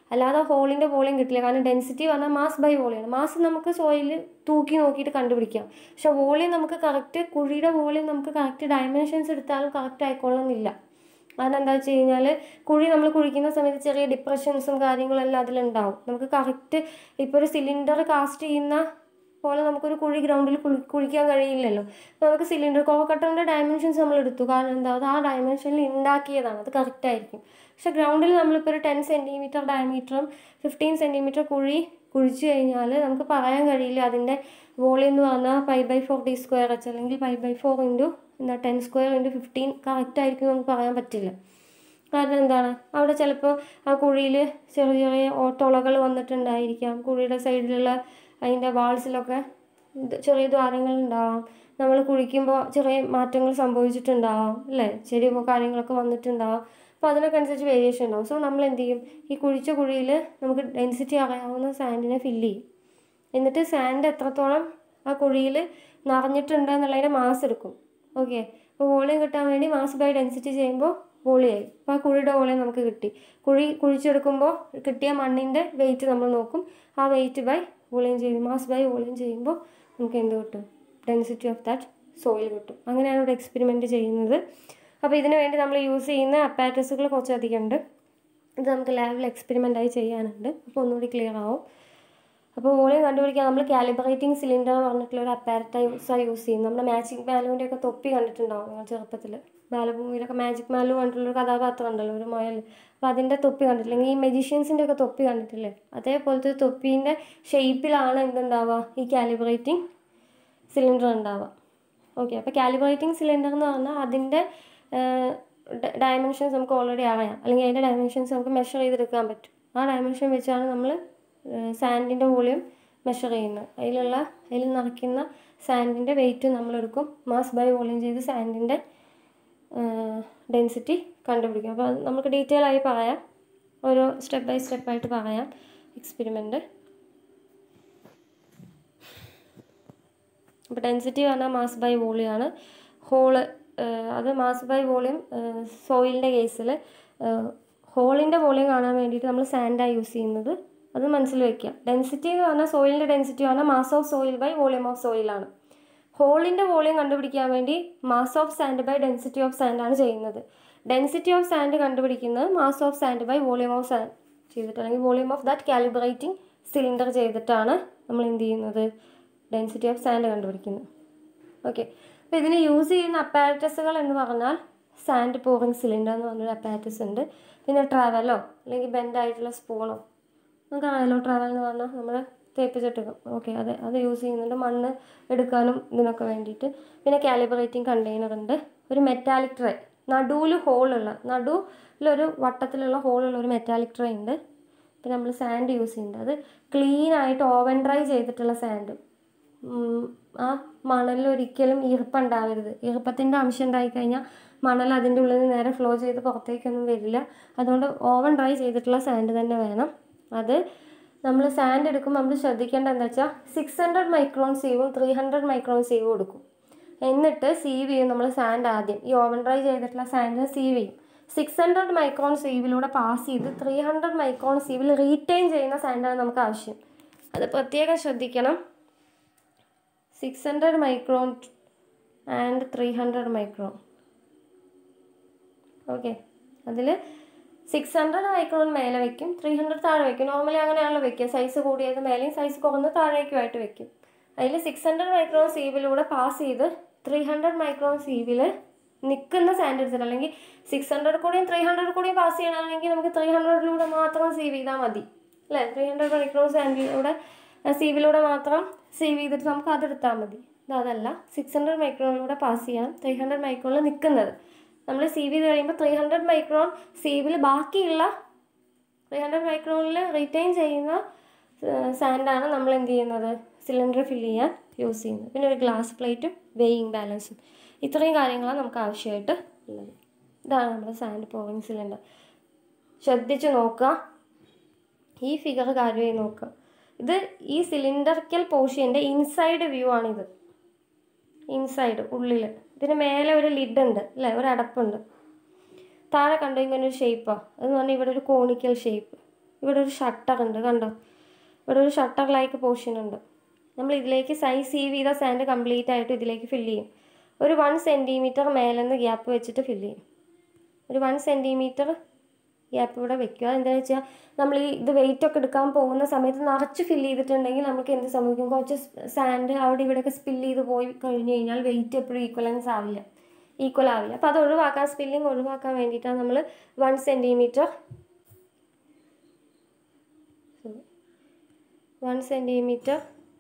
അല്ലാതെ ഹോളിൻ്റെ വോളിയം കിട്ടില്ല കാരണം ഡെൻസിറ്റി പറഞ്ഞാൽ മാസ് ബൈ വോളിയാണ് മാസ് നമുക്ക് സോയിൽ തൂക്കി നോക്കിയിട്ട് കണ്ടുപിടിക്കാം പക്ഷെ വോളിയം നമുക്ക് കറക്റ്റ് കുഴിയുടെ വോളിയം നമുക്ക് കറക്റ്റ് ഡയമെൻഷൻസ് എടുത്താലും കറക്റ്റ് ആയിക്കൊള്ളുന്നില്ല കാരണം എന്താ വെച്ച് കഴിഞ്ഞാൽ കുഴി നമ്മൾ കുഴിക്കുന്ന സമയത്ത് ചെറിയ ഡിപ്രഷൻസും കാര്യങ്ങളെല്ലാം അതിലുണ്ടാവും നമുക്ക് കറക്റ്റ് ഇപ്പോൾ ഒരു സിലിണ്ടർ കാസ്റ്റ് ചെയ്യുന്ന പോലെ നമുക്കൊരു കുഴി ഗ്രൗണ്ടിൽ കുഴി കുഴിക്കാൻ കഴിയില്ലല്ലോ അപ്പോൾ നമുക്ക് സിലിണ്ടർ കോവക്കട്ടറിൻ്റെ ഡയമെൻഷൻസ് നമ്മൾ എടുത്തു കാരണം എന്താ അത് ആ ഡയമെൻഷനിൽ ഉണ്ടാക്കിയതാണ് അത് കറക്റ്റ് ആയിരിക്കും പക്ഷെ ഗ്രൗണ്ടിൽ നമ്മളിപ്പോൾ ഒരു ടെൻ സെൻറ്റിമീറ്റർ ഡയമീറ്ററും ഫിഫ്റ്റീൻ സെൻറ്റിമീറ്റർ കുഴി കുഴിച്ചു കഴിഞ്ഞാൽ നമുക്ക് പറയാൻ കഴിയില്ല അതിൻ്റെ വോളിയം എന്ന് പറഞ്ഞാൽ five by four D square H അല്ലെങ്കിൽ ഫൈവ് ബൈ ഫോർ ഇൻറ്റു എന്താ ten square into fifteen correct ആയിരിക്കും നമുക്ക് പറയാൻ പറ്റില്ല കാരണം എന്താണ് അവിടെ ചിലപ്പോൾ ആ കുഴിയിൽ ചെറിയ ചെറിയ തുളകൾ വന്നിട്ടുണ്ടായിരിക്കാം കുഴിയുടെ സൈഡിലുള്ള അതിൻ്റെ വാൾസിലൊക്കെ ഇത് ചെറിയ ദ്വാരങ്ങൾ ഉണ്ടാവാം നമ്മൾ കുഴിക്കുമ്പോൾ ചെറിയ മാറ്റങ്ങൾ സംഭവിച്ചിട്ടുണ്ടാവാം അല്ലേ ചെറിയ കാര്യങ്ങളൊക്കെ വന്നിട്ടുണ്ടാവാം അപ്പോൾ അതിനൊക്കെ അനുസരിച്ച് വേരിയേഷൻ ഉണ്ടാവും സോ നമ്മൾ എന്ത് ചെയ്യും ഈ കുഴിച്ച കുഴിയിൽ നമുക്ക് ഡെൻസിറ്റി അറിയാവുന്ന സാൻഡിനെ ഫില്ല് ചെയ്യും എന്നിട്ട് സാൻഡ് എത്രത്തോളം ആ കുഴിയിൽ നിറഞ്ഞിട്ടുണ്ട് എന്നുള്ളതിൻ്റെ മാസ് എടുക്കും ഓക്കെ അപ്പോൾ വോളിയം കിട്ടാൻ വേണ്ടി മാസ് ബൈ ഡെൻസിറ്റി ചെയ്യുമ്പോൾ വോളിയായി അപ്പോൾ ആ കുഴിയുടെ വോളിയം നമുക്ക് കിട്ടി കുഴി കുഴിച്ചെടുക്കുമ്പോൾ കിട്ടിയ മണ്ണിൻ്റെ വെയിറ്റ് നമ്മൾ നോക്കും ആ വെയിറ്റ് ബൈ വോളിയം ചെയ്യും മാസ് ബൈ വോളിയം ചെയ്യുമ്പോൾ നമുക്ക് എന്ത് കിട്ടും ഡെൻസിറ്റി ഓഫ് ദാറ്റ് സോയിൽ കിട്ടും അങ്ങനെയാണ് ഇവിടെ എക്സ്പെരിമെൻറ്റ് ചെയ്യുന്നത് അപ്പോൾ ഇതിന് വേണ്ടി നമ്മൾ യൂസ് ചെയ്യുന്ന അപ്പാറ്റസുകൾ കുറച്ചധികം ഉണ്ട് ഇത് നമുക്ക് ലാബിൽ എക്സ്പെരിമെൻ്റ് ആയി ചെയ്യാനുണ്ട് അപ്പോൾ ഒന്നുകൂടി ക്ലിയർ ആവും അപ്പോൾ വോളിയം കണ്ടുപിടിക്കാൻ നമ്മൾ കാലിബ്രേറ്റിംഗ് സിലിണ്ടർ എന്ന് പറഞ്ഞിട്ടുള്ള ഒരു അപ്പാരറ്റൈസാണ് യൂസ് ചെയ്യുന്നത് നമ്മുടെ മാജിക് മാലുവിൻ്റെ ഒക്കെ തൊപ്പി കണ്ടിട്ടുണ്ടാവും നിങ്ങൾ ചെറുപ്പത്തിൽ ബാലഭൂമിയിലൊക്കെ മാജിക് മാലു കണ്ടിട്ടുള്ള ഒരു കഥാപാത്രം ഉണ്ടല്ലോ ഒരു മുയൽ അപ്പോൾ അതിൻ്റെ തൊപ്പി കണ്ടിട്ടില്ലെങ്കിൽ ഈ മെജീഷ്യൻസിൻ്റെ ഒക്കെ തൊപ്പി കണ്ടിട്ടില്ലേ അതേപോലത്തെ ഒരു തൊപ്പീൻ്റെ ഷേപ്പിലാണ് എന്തുണ്ടാവുക ഈ കാലിബ്രേറ്റിംഗ് സിലിണ്ടർ ഉണ്ടാവുക ഓക്കെ അപ്പോൾ കാലിബ്രേറ്റിംഗ് സിലിണ്ടർ എന്ന് പറഞ്ഞാൽ അതിൻ്റെ ഡയമെൻഷൻസ് നമുക്ക് ഓൾറെഡി അറിയാം അല്ലെങ്കിൽ അതിൻ്റെ ഡയമെൻഷൻസ് നമുക്ക് മെഷർ ചെയ്തെടുക്കാൻ പറ്റും ആ ഡയമെൻഷൻ വെച്ചാണ് നമ്മൾ സാൻഡിൻ്റെ വോളിയം മെഷർ ചെയ്യുന്നത് അതിലുള്ള അതിൽ നിറയ്ക്കുന്ന സാൻഡിൻ്റെ വെയിറ്റ് നമ്മളെടുക്കും മാസ് ബൈ വോളിയം ചെയ്ത് സാൻഡിൻ്റെ ഡെൻസിറ്റി കണ്ടുപിടിക്കും അപ്പോൾ അത് നമുക്ക് ഡീറ്റെയിൽ ആയി പറയാം ഓരോ സ്റ്റെപ്പ് ബൈ സ്റ്റെപ്പായിട്ട് പറയാം എക്സ്പെരിമെൻറ്റ് അപ്പോൾ ഡെൻസിറ്റി പറഞ്ഞാൽ മാസ് ബൈ വോളിയാണ് ഹോള് അത് മാസ് ബൈ വോളിയം സോയിലിൻ്റെ കേസിൽ ഹോളിൻ്റെ വോളിയം കാണാൻ വേണ്ടിയിട്ട് നമ്മൾ സാൻഡാണ് യൂസ് ചെയ്യുന്നത് അത് മനസ്സിൽ വെക്കുക ഡെൻസിറ്റി എന്ന് പറഞ്ഞാൽ സോയിലിൻ്റെ ഡെൻസിറ്റി പറഞ്ഞാൽ mass of soil by volume of സോയിലാണ് ഹോളിൻ്റെ വോളിയം കണ്ടുപിടിക്കാൻ വേണ്ടി mass of sand by density of sand ആണ് ചെയ്യുന്നത് ഡെൻസിറ്റി ഓഫ് സാൻഡ് കണ്ടുപിടിക്കുന്നത് mass of sand by volume of sand ചെയ്തിട്ട് അല്ലെങ്കിൽ volume of that calibrating cylinder ചെയ്തിട്ടാണ് നമ്മൾ എന്ത് ചെയ്യുന്നത് ഡെൻസിറ്റി ഓഫ് സാൻഡ് കണ്ടുപിടിക്കുന്നത് ഓക്കെ അപ്പോൾ ഇതിന് യൂസ് ചെയ്യുന്ന അപ്പാരറ്റസുകൾ എന്ന് പറഞ്ഞാൽ സാൻഡ് പോറിങ് സിലിണ്ടർ എന്ന് പറഞ്ഞൊരു അപ്പാരറ്റസ് ഉണ്ട് പിന്നെ ട്രാവലോ അല്ലെങ്കിൽ ബെൻഡായിട്ടുള്ള സ്പൂണോ നമുക്ക് അറിയാലോ ട്രാവൽ എന്ന് പറഞ്ഞാൽ നമ്മൾ തേപ്പിച്ചെടുക്കും ഓക്കെ അതെ അത് യൂസ് ചെയ്യുന്നുണ്ട് മണ്ണ് എടുക്കാനും ഇതിനൊക്കെ വേണ്ടിയിട്ട് പിന്നെ കാലിബ്രേറ്റിംഗ് കണ്ടെയ്നർ ഉണ്ട് ഒരു മെറ്റാലിക് ട്രേ നടുവിൽ ഹോളുള്ള നടുവിലൊരു വട്ടത്തിലുള്ള ഹോളുള്ള ഒരു മെറ്റാലിക് ട്രേ ഉണ്ട് പിന്നെ നമ്മൾ സാൻഡ് യൂസ് ചെയ്യുന്നുണ്ട് അത് ക്ലീൻ ആയിട്ട് ഓവൻ ഡ്രൈ ചെയ്തിട്ടുള്ള സാൻഡ് ആ മണലിൽ ഒരിക്കലും ഈർപ്പുണ്ടാവരുത് ഈർപ്പത്തിൻ്റെ അംശം ഉണ്ടായിക്കഴിഞ്ഞാൽ മണൽ അതിൻ്റെ ഉള്ളിൽ നിന്ന് നേരെ ഫ്ലോ ചെയ്ത് പുറത്തേക്കൊന്നും വരില്ല അതുകൊണ്ട് ഓവൻ ഡ്രൈ ചെയ്തിട്ടുള്ള സാൻഡ് തന്നെ വേണം അത് നമ്മൾ സാൻഡ് എടുക്കുമ്പോൾ നമ്മൾ ശ്രദ്ധിക്കേണ്ട എന്താ വെച്ചാൽ സിക്സ് ഹൺഡ്രഡ് മൈക്രോൺ സീവും ത്രീ ഹൺഡ്രഡ് മൈക്രോൺ സീവും എടുക്കും എന്നിട്ട് സീവ് ചെയ്യും നമ്മൾ സാൻഡ് ആദ്യം ഈ ഓവൻ ഡ്രൈ ചെയ്തിട്ടുള്ള സാൻഡിനെ സീവ് ചെയ്യും സിക്സ് ഹൺഡ്രഡ് മൈക്രോൺ സീവിലൂടെ പാസ് ചെയ്ത് ത്രീ ഹൺഡ്രഡ് മൈക്രോൺ സീവിൽ റീറ്റെയിൻ ചെയ്യുന്ന സാൻഡാണ് നമുക്ക് ആവശ്യം അത് പ്രത്യേകം ശ്രദ്ധിക്കണം six hundred micron and three hundred micron okay അതിൽ സിക്സ് ഹൺഡ്രഡ് മൈക്രോൺ മേലെ വെക്കും ത്രീ ഹൺഡ്രഡ് താഴെ വെക്കും നോർമലി അങ്ങനെയാണല്ലോ വെക്കുക സൈസ് കൂടിയത് മേലെയും സൈസ് കുറഞ്ഞത് താഴേക്കുമായിട്ട് വെക്കും അതിൽ സിക്സ് ഹൺഡ്രഡ് മൈക്രോൺ സീവിലൂടെ പാസ് ചെയ്ത് ത്രീ ഹൺഡ്രഡ് മൈക്രോൺ സീവിൽ നിൽക്കുന്ന സാൻഡ് എടുത്തിട്ട് അല്ലെങ്കിൽ സിക്സ് ഹൺഡ്രഡ് കൂടിയും ത്രീ ഹൺഡ്രഡ് കൂടിയും പാസ് ചെയ്യണമെങ്കിൽ നമുക്ക് ത്രീ ഹൺഡ്രഡിലൂടെ മാത്രം സീവ് ചെയ്താൽ മതി അല്ലേ ത്രീ ഹൺഡ്രഡ് മൈക്രോൺ സാൻഡിലൂടെ സീവിലൂടെ മാത്രം സീവ് ചെയ്തിട്ട് നമുക്ക് അതെടുത്താൽ മതി ഇത് അതല്ല സിക്സ് ഹൺഡ്രഡ് മൈക്രോണിലൂടെ പാസ് ചെയ്യണം ത്രീ ഹൺഡ്രഡ് മൈക്രോണിൽ നിൽക്കുന്നത് നമ്മൾ സീവ് ചെയ്ത് കഴിയുമ്പോൾ ത്രീ ഹൺഡ്രഡ് മൈക്രോൺ സീവിൽ ബാക്കിയുള്ള ത്രീ ഹൺഡ്രഡ് മൈക്രോണിൽ റിറ്റൈൻ ചെയ്യുന്ന സാൻഡാണ് നമ്മൾ എന്ത് ചെയ്യുന്നത് സിലിണ്ടർ ഫില്ല് ചെയ്യാൻ യൂസ് ചെയ്യുന്നത് പിന്നെ ഒരു ഗ്ലാസ് പ്ലേറ്റും വെയിങ് ബാലൻസും ഇത്രയും കാര്യങ്ങളാണ് നമുക്ക് ആവശ്യമായിട്ട് ഉള്ളത് ഇതാണ് നമ്മുടെ സാൻഡ് പോവിങ് സിലിണ്ടർ ശ്രദ്ധിച്ച് നോക്കുക ഈ ഫിഗർ കാര്യമായി നോക്കുക ഇത് ഈ സിലിണ്ടറിക്കൽ പോർഷ്യൻ്റെ ഇൻസൈഡ് വ്യൂ ആണിത് ഇൻസൈഡ് ഉള്ളിൽ ഇതിന് മേലെ ഒരു ലിഡ് ഉണ്ട് അല്ലേ ഒരു അടപ്പുണ്ട് താഴെ കണ്ടു ഇങ്ങനെ ഒരു ഷേപ്പാണ് അതെന്ന് പറഞ്ഞാൽ ഇവിടെ ഒരു കോണിക്കൽ ഷേപ്പ് ഇവിടെ ഒരു ഷട്ടർ ഉണ്ട് കണ്ടോ ഇവിടെ ഒരു ഷട്ടർ ലൈക്ക് പോർഷൻ ഉണ്ട് നമ്മൾ ഇതിലേക്ക് സൈസ് സീവ് ചെയ്ത സാൻഡ് കംപ്ലീറ്റ് ആയിട്ട് ഇതിലേക്ക് ഫില്ല് ചെയ്യും ഒരു വൺ സെൻറ്റിമീറ്റർ മേലെന്ന് ഗ്യാപ്പ് വെച്ചിട്ട് ഫില്ല് ചെയ്യും ഒരു വൺ സെൻറ്റിമീറ്റർ ഗ്യാപ്പ് ഇവിടെ വെക്കുക എന്താണെന്ന് വെച്ചാൽ നമ്മൾ ഈ ഇത് വെയിറ്റ് ഒക്കെ എടുക്കാൻ പോകുന്ന സമയത്ത് നിറച്ച് ഫില്ല് ചെയ്തിട്ടുണ്ടെങ്കിൽ നമുക്ക് എന്ത് സംഭവിക്കും കുറച്ച് സാൻഡ് അവിടെ ഇവിടെയൊക്കെ സ്പില്ല് ചെയ്ത് പോയി കഴിഞ്ഞ് കഴിഞ്ഞാൽ വെയിറ്റ് എപ്പോഴും ഈക്വലൻസ് ആവില്ല ഈക്വൽ ആവില്ല അപ്പോൾ അത് ഒഴിവാക്കാൻ സ്പില്ലിങ് ഒഴിവാക്കാൻ വേണ്ടിയിട്ടാണ് നമ്മൾ വൺ സെൻറ്റിമീറ്റർ വൺ സെൻറ്റിമീറ്റർ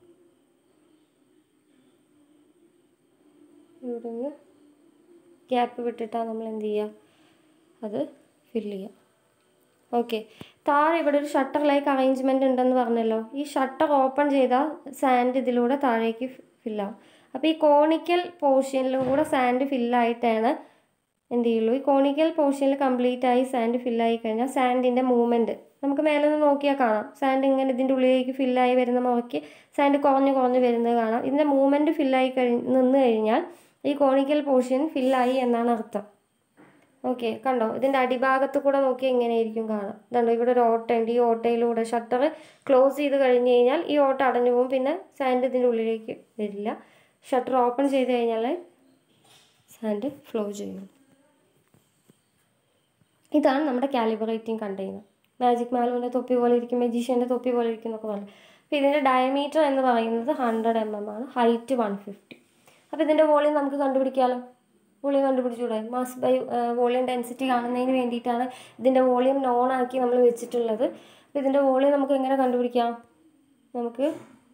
ഇവിടെ നിന്ന് ഗ്യാപ്പ് വിട്ടിട്ടാണ് നമ്മൾ എന്ത് ചെയ്യുക അത് ഫില്ല് ചെയ്യുക ഓക്കെ താഴെ ഇവിടെ ഒരു ഷട്ടർ ലൈക്ക് അറേഞ്ച്മെൻ്റ് ഉണ്ടെന്ന് പറഞ്ഞല്ലോ ഈ ഷട്ടർ ഓപ്പൺ ചെയ്താൽ സാൻഡ് ഇതിലൂടെ താഴേക്ക് ഫില്ലാവും അപ്പോൾ ഈ കോണിക്കൽ പോർഷനിലും കൂടെ സാൻഡ് ഫില്ലായിട്ടാണ് എന്ത് ചെയ്യുള്ളൂ ഈ കോണിക്കൽ പോർഷനിൽ കംപ്ലീറ്റ് ആയി സാൻഡ് ഫില്ലായി കഴിഞ്ഞാൽ സാൻഡിൻ്റെ മൂവ്മെൻറ്റ് നമുക്ക് മേലെ നിന്ന് നോക്കിയാൽ കാണാം സാൻഡ് ഇങ്ങനെ ഇതിൻ്റെ ഉള്ളിലേക്ക് ഫില്ലായി വരുന്ന മുറയ്ക്ക് സാൻഡ് കുറഞ്ഞ് കുറഞ്ഞ് വരുന്നത് കാണാം ഇതിൻ്റെ മൂവ്മെൻറ്റ് ഫില്ലായി കഴിഞ്ഞ് നിന്ന് കഴിഞ്ഞാൽ ഈ കോണിക്കൽ പോർഷൻ ഫില്ലായി എന്നാണ് അർത്ഥം ഓക്കെ കണ്ടോ ഇതിൻ്റെ അടിഭാഗത്ത് കൂടെ നോക്കിയാൽ ഇങ്ങനെയായിരിക്കും കാണാം ഇതുണ്ടോ ഇവിടെ ഒരു ഓട്ടയുണ്ട് ഈ ഓട്ടയിലൂടെ ഷട്ടർ ക്ലോസ് ചെയ്ത് കഴിഞ്ഞ് കഴിഞ്ഞാൽ ഈ ഓട്ട അടഞ്ഞു പോകും പിന്നെ സാൻഡ് ഇതിൻ്റെ ഉള്ളിലേക്ക് വരില്ല ഷട്ടർ ഓപ്പൺ ചെയ്ത് കഴിഞ്ഞാൽ സാൻഡ് ഫ്ലോ ചെയ്യും ഇതാണ് നമ്മുടെ കാലിബറേറ്റിംഗ് കണ്ടെയ്നർ മാജിക് മാലുവിൻ്റെ തൊപ്പി പോലെ ഇരിക്കും മെജീഷ്യൻ്റെ തൊപ്പി പോലെ ഇരിക്കും എന്നൊക്കെ പറഞ്ഞു അപ്പോൾ ഇതിൻ്റെ ഡയമീറ്റർ എന്ന് പറയുന്നത് ഹൺഡ്രഡ് എം എം ആണ് ഹൈറ്റ് വൺ ഫിഫ്റ്റി അപ്പോൾ ഇതിൻ്റെ വോളിയം നമുക്ക് കണ്ടുപിടിക്കാമല്ലോ വോളിയം കണ്ടുപിടിച്ചൂടെ മാസ് ബൈ വോളിയം ഡെൻസിറ്റി കാണുന്നതിന് വേണ്ടിയിട്ടാണ് ഇതിൻ്റെ വോളിയം നോൺ ആക്കി നമ്മൾ വെച്ചിട്ടുള്ളത് അപ്പോൾ ഇതിൻ്റെ വോളിയം നമുക്ക് എങ്ങനെ കണ്ടുപിടിക്കാം നമുക്ക്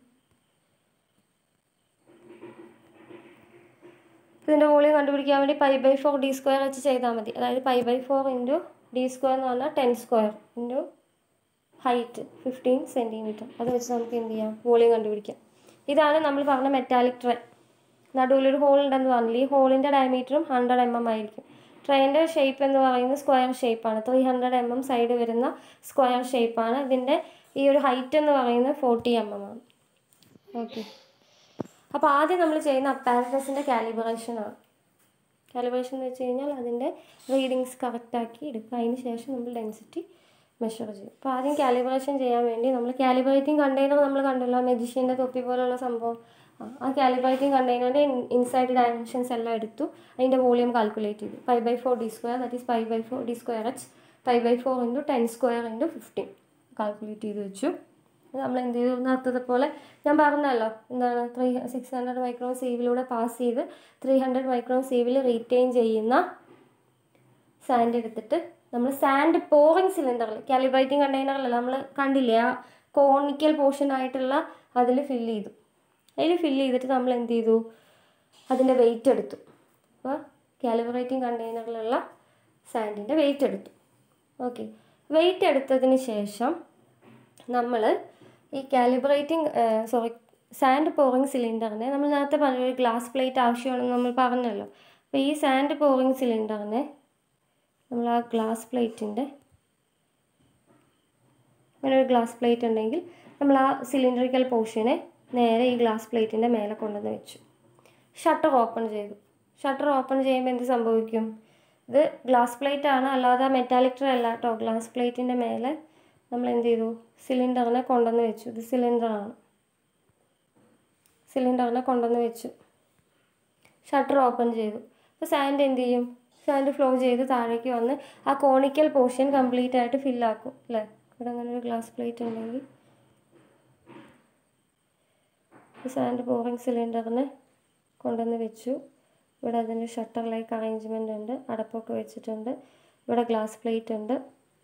ഇതിൻ്റെ വോളിയം കണ്ടുപിടിക്കാൻ വേണ്ടി pi by four D square വെച്ച് ചെയ്താൽ മതി അതായത് pi by four into D square എന്ന് പറഞ്ഞാൽ ten square into height fifteen centimetre അത് വെച്ച് നമുക്ക് എന്ത് ചെയ്യാം വോളിയം കണ്ടുപിടിക്കാം ഇതാണ് നമ്മൾ പറഞ്ഞ മെറ്റാലിക് ട്രേ നടുവിലൊരു ഹോൾ ഉണ്ടെന്ന് പറഞ്ഞില്ല ഈ ഹോളിൻ്റെ ഡയമീറ്ററും ഹൺഡ്രഡ് എം എം ആയിരിക്കും ട്രെയിൻ്റെ ഷേപ്പ് എന്ന് പറയുന്നത് സ്ക്വയർ ഷേപ്പാണ് three hundred M M side വരുന്ന സ്ക്വയർ ഷേപ്പാണ് ഇതിൻ്റെ ഈ ഒരു ഹൈറ്റ് എന്ന് പറയുന്നത് ഫോർട്ടി എം എം ആണ് ഓക്കെ അപ്പോൾ ആദ്യം നമ്മൾ ചെയ്യുന്ന അപ്പാരറ്റസിൻ്റെ കാലിബറേഷനാണ് കാലിബറേഷൻ എന്ന് വെച്ച് കഴിഞ്ഞാൽ അതിൻ്റെ റീഡിങ്സ് കറക്റ്റാക്കി എടുക്കുക അതിന് ശേഷം നമ്മൾ ഡെൻസിറ്റി മെഷർ ചെയ്യും അപ്പോൾ ആദ്യം കാലിബ്രേഷൻ ചെയ്യാൻ വേണ്ടി നമ്മൾ കാലിബ്രേറ്റിംഗ് കണ്ടെയ്നർ നമ്മൾ കണ്ടല്ലോ മെജിഷ്യൻ്റെ തൊപ്പി പോലുള്ള സംഭവം ആ, ആ കാലിബ്രേറ്റിംഗ് കണ്ടെയ്നറിൻ്റെ ഇൻസൈഡ് ഡയമെൻഷൻസ് എല്ലാം എടുത്തു അതിൻ്റെ വോളിയം കാൽക്കുലേറ്റ് ചെയ്തു five by four D square that is five by four D square H five by four into ten square into fifteen calculate ചെയ്ത് വെച്ചു നമ്മൾ എന്ത് ചെയ്തു നേരത്തെ പോലെ ഞാൻ പറഞ്ഞല്ലോ എന്താണ് ത്രീ സിക്സ് ഹൺഡ്രഡ് മൈക്രോൺ സീവിലൂടെ പാസ് ചെയ്ത് ത്രീ ഹൺഡ്രഡ് മൈക്രോൺ സീവിൽ റീറ്റെയിൻ ചെയ്യുന്ന സാൻഡ് എടുത്തിട്ട് നമ്മൾ സാൻഡ് പോറിങ് സിലിണ്ടറിൽ കാലിബ്രേറ്റിംഗ് കണ്ടെയ്നറിലല്ല നമ്മൾ കണ്ടില്ലേ ആ കോണിക്കൽ പോർഷൻ ആയിട്ടുള്ള അതിൽ ഫില്ല് ചെയ്തു അതിൽ ഫില്ല് ചെയ്തിട്ട് നമ്മൾ എന്ത് ചെയ്തു അതിൻ്റെ വെയിറ്റ് എടുത്തു അപ്പോൾ കാലിബ്രേറ്റിംഗ് കണ്ടെയ്നറിലുള്ള സാൻഡിൻ്റെ വെയിറ്റ് എടുത്തു ഓക്കെ വെയിറ്റ് എടുത്തതിന് ശേഷം നമ്മൾ ഈ കാലിബ്രേറ്റിംഗ് സോറി സാൻഡ് പോറിങ് സിലിണ്ടറിനെ നമ്മൾ നേരത്തെ പറഞ്ഞ ഒരു ഗ്ലാസ് പ്ലേറ്റ് ആവശ്യമാണെന്ന് നമ്മൾ പറഞ്ഞല്ലോ അപ്പോൾ ഈ സാൻഡ് പോറിങ് സിലിണ്ടറിനെ നമ്മൾ ആ ഗ്ലാസ് പ്ലേറ്റിൻ്റെ അങ്ങനെ ഒരു ഗ്ലാസ് പ്ലേറ്റ് ഉണ്ടെങ്കിൽ നമ്മൾ ആ സിലിണ്ടറിക്കൽ പോർഷനെ നേരെ ഈ ഗ്ലാസ് പ്ലേറ്റിൻ്റെ മേലെ കൊണ്ടുവന്ന് വെച്ചു ഷട്ടർ ഓപ്പൺ ചെയ്തു ഷട്ടർ ഓപ്പൺ ചെയ്യുമ്പോൾ എന്ത് സംഭവിക്കും ഇത് ഗ്ലാസ് പ്ലേറ്റ് ആണ് അല്ലാതെ മെറ്റാലിക് ട്രേ അല്ല കേട്ടോ ഗ്ലാസ് പ്ലേറ്റിൻ്റെ മേലെ നമ്മൾ എന്ത് ചെയ്തു സിലിണ്ടറിനെ കൊണ്ടുവന്ന് വെച്ചു ഇത് സിലിണ്ടറാണ് സിലിണ്ടറിനെ കൊണ്ടുവന്ന് വെച്ചു ഷട്ടർ ഓപ്പൺ ചെയ്തു അപ്പോൾ സാൻഡ് എന്ത് ചെയ്യും സാൻഡ് ഫ്ലോ ചെയ്ത് താഴേക്ക് വന്ന് ആ കോണിക്കൽ പോർഷൻ കംപ്ലീറ്റ് ആയിട്ട് ഫില്ലാക്കും അല്ലേ ഇവിടെ അങ്ങനെ ഒരു ഗ്ലാസ് പ്ലേറ്റ് ഉണ്ടെങ്കിൽ സാൻഡ് പോറിങ് സിലിണ്ടറിന് കൊണ്ടുവന്ന് വെച്ചു ഇവിടെ അതിൻ്റെ ഷട്ടർ ലൈക്ക് അറേഞ്ച്മെൻ്റ് ഉണ്ട് അടപ്പൊക്കെ വെച്ചിട്ടുണ്ട് ഇവിടെ ഗ്ലാസ് പ്ലേറ്റ് ഉണ്ട്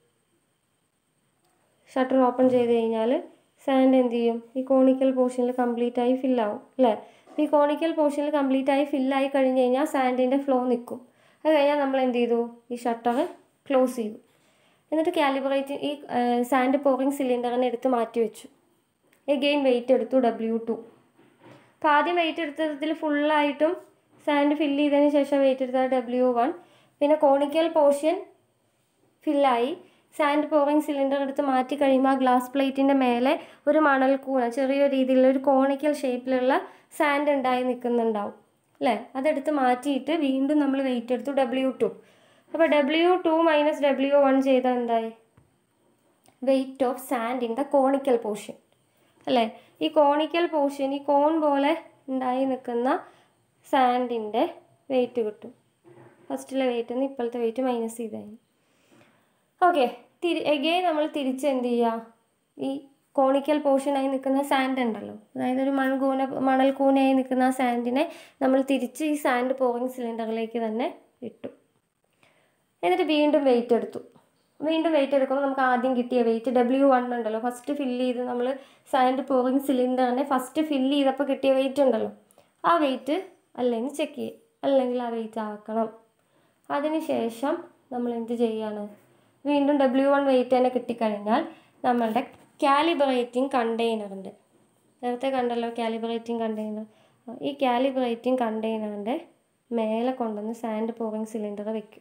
ഷട്ടർ ഓപ്പൺ ചെയ്ത് കഴിഞ്ഞാൽ സാൻഡ് എന്ത് ചെയ്യും ഈ കോണിക്കൽ പോർഷനിൽ കംപ്ലീറ്റ് ആയി ഫില്ലാവും അല്ലേ അപ്പോൾ ഈ കോണിക്കൽ പോർഷനിൽ കംപ്ലീറ്റ് ആയി ഫില്ലായി കഴിഞ്ഞ് കഴിഞ്ഞാൽ സാൻഡിൻ്റെ ഫ്ലോ നിൽക്കും അത് കഴിഞ്ഞാൽ നമ്മൾ എന്ത് ചെയ്തു ഈ ഷട്ടർ ക്ലോസ് ചെയ്തു എന്നിട്ട് കാലിബ്രേറ്റ് ഈ സാൻഡ് പോറിങ് സിലിണ്ടറിനെ എടുത്ത് മാറ്റി വെച്ചു എഗെയിൻ വെയിറ്റ് എടുത്തു ഡബ്ല്യു ടു അപ്പോൾ ആദ്യം വെയിറ്റ് എടുത്തതിൽ ഫുള്ളായിട്ടും സാൻഡ് ഫില്ല് ചെയ്തതിന് ശേഷം വെയിറ്റ് എടുത്തത് ഡബ്ല്യു വൺ പിന്നെ കോണിക്കൽ പോർഷൻ ഫില്ലായി സാൻഡ് പോറിങ് സിലിണ്ടർ എടുത്ത് മാറ്റി കഴിയുമ്പോൾ ആ ഗ്ലാസ് പ്ലേറ്റിൻ്റെ മേലെ ഒരു മണൽക്കൂന ചെറിയ രീതിയിലുള്ള ഒരു കോണിക്കൽ ഷേപ്പിലുള്ള സാൻഡ് ഉണ്ടായി നിൽക്കുന്നുണ്ടാവും അല്ലേ അതെടുത്ത് മാറ്റിയിട്ട് വീണ്ടും നമ്മൾ വെയിറ്റ് എടുത്തു ഡബ്ല്യു ടു അപ്പോൾ W two minus W one ചെയ്താൽ എന്തായി weight of sand in the conical portion അല്ലേ ഈ കോണിക്കൽ പോർഷൻ ഈ കോൺ പോലെ ഉണ്ടായി നിൽക്കുന്ന സാൻഡിൻ്റെ വെയിറ്റ് കിട്ടും ഫസ്റ്റിലെ വെയിറ്റ് നിന്ന് ഇപ്പോഴത്തെ വെയിറ്റ് മൈനസ് ചെയ്താൽ ഓക്കെ തിരി എഗെയിൻ നമ്മൾ തിരിച്ച് എന്ത് ചെയ്യുക ഈ കോണിക്കൽ പോർഷനായി നിൽക്കുന്ന സാൻഡ് ഉണ്ടല്ലോ അതായത് ഒരു മൺകൂന മണൽ കൂനയായി നിൽക്കുന്ന ആ സാൻഡിനെ നമ്മൾ തിരിച്ച് ഈ സാൻഡ് പോറിങ് സിലിണ്ടറിലേക്ക് തന്നെ ഇട്ടു എന്നിട്ട് വീണ്ടും വെയിറ്റ് എടുത്തു വീണ്ടും വെയിറ്റ് എടുക്കുമ്പോൾ നമുക്ക് ആദ്യം കിട്ടിയ വെയിറ്റ് ഡബ്ല്യു വൺ ഉണ്ടല്ലോ ഫസ്റ്റ് ഫില്ല് ചെയ്ത് നമ്മൾ സാൻഡ് പോറിങ് സിലിണ്ടറിനെ ഫസ്റ്റ് ഫില്ല് ചെയ്തപ്പോൾ കിട്ടിയ വെയിറ്റ് ഉണ്ടല്ലോ ആ വെയിറ്റ് അല്ലെങ്കിൽ ചെക്ക് ചെയ്യും അല്ലെങ്കിൽ ആ വെയിറ്റ് ആക്കണം അതിനുശേഷം നമ്മൾ എന്ത് ചെയ്യാണ് വീണ്ടും ഡബ്ല്യു വൺ വെയിറ്റ് തന്നെ കിട്ടിക്കഴിഞ്ഞാൽ നമ്മളുടെ കാലിബ്രേറ്റിംഗ് കണ്ടെയ്നറിൻ്റെ നേരത്തെ കണ്ടല്ലോ കാലിബ്രേറ്റിംഗ് കണ്ടെയ്നർ ഈ കാലിബ്രേറ്റിംഗ് കണ്ടെയ്നറിൻ്റെ മേലെ കൊണ്ടുവന്ന് സാൻഡ് പോറിങ് സിലിണ്ടർ വെക്കും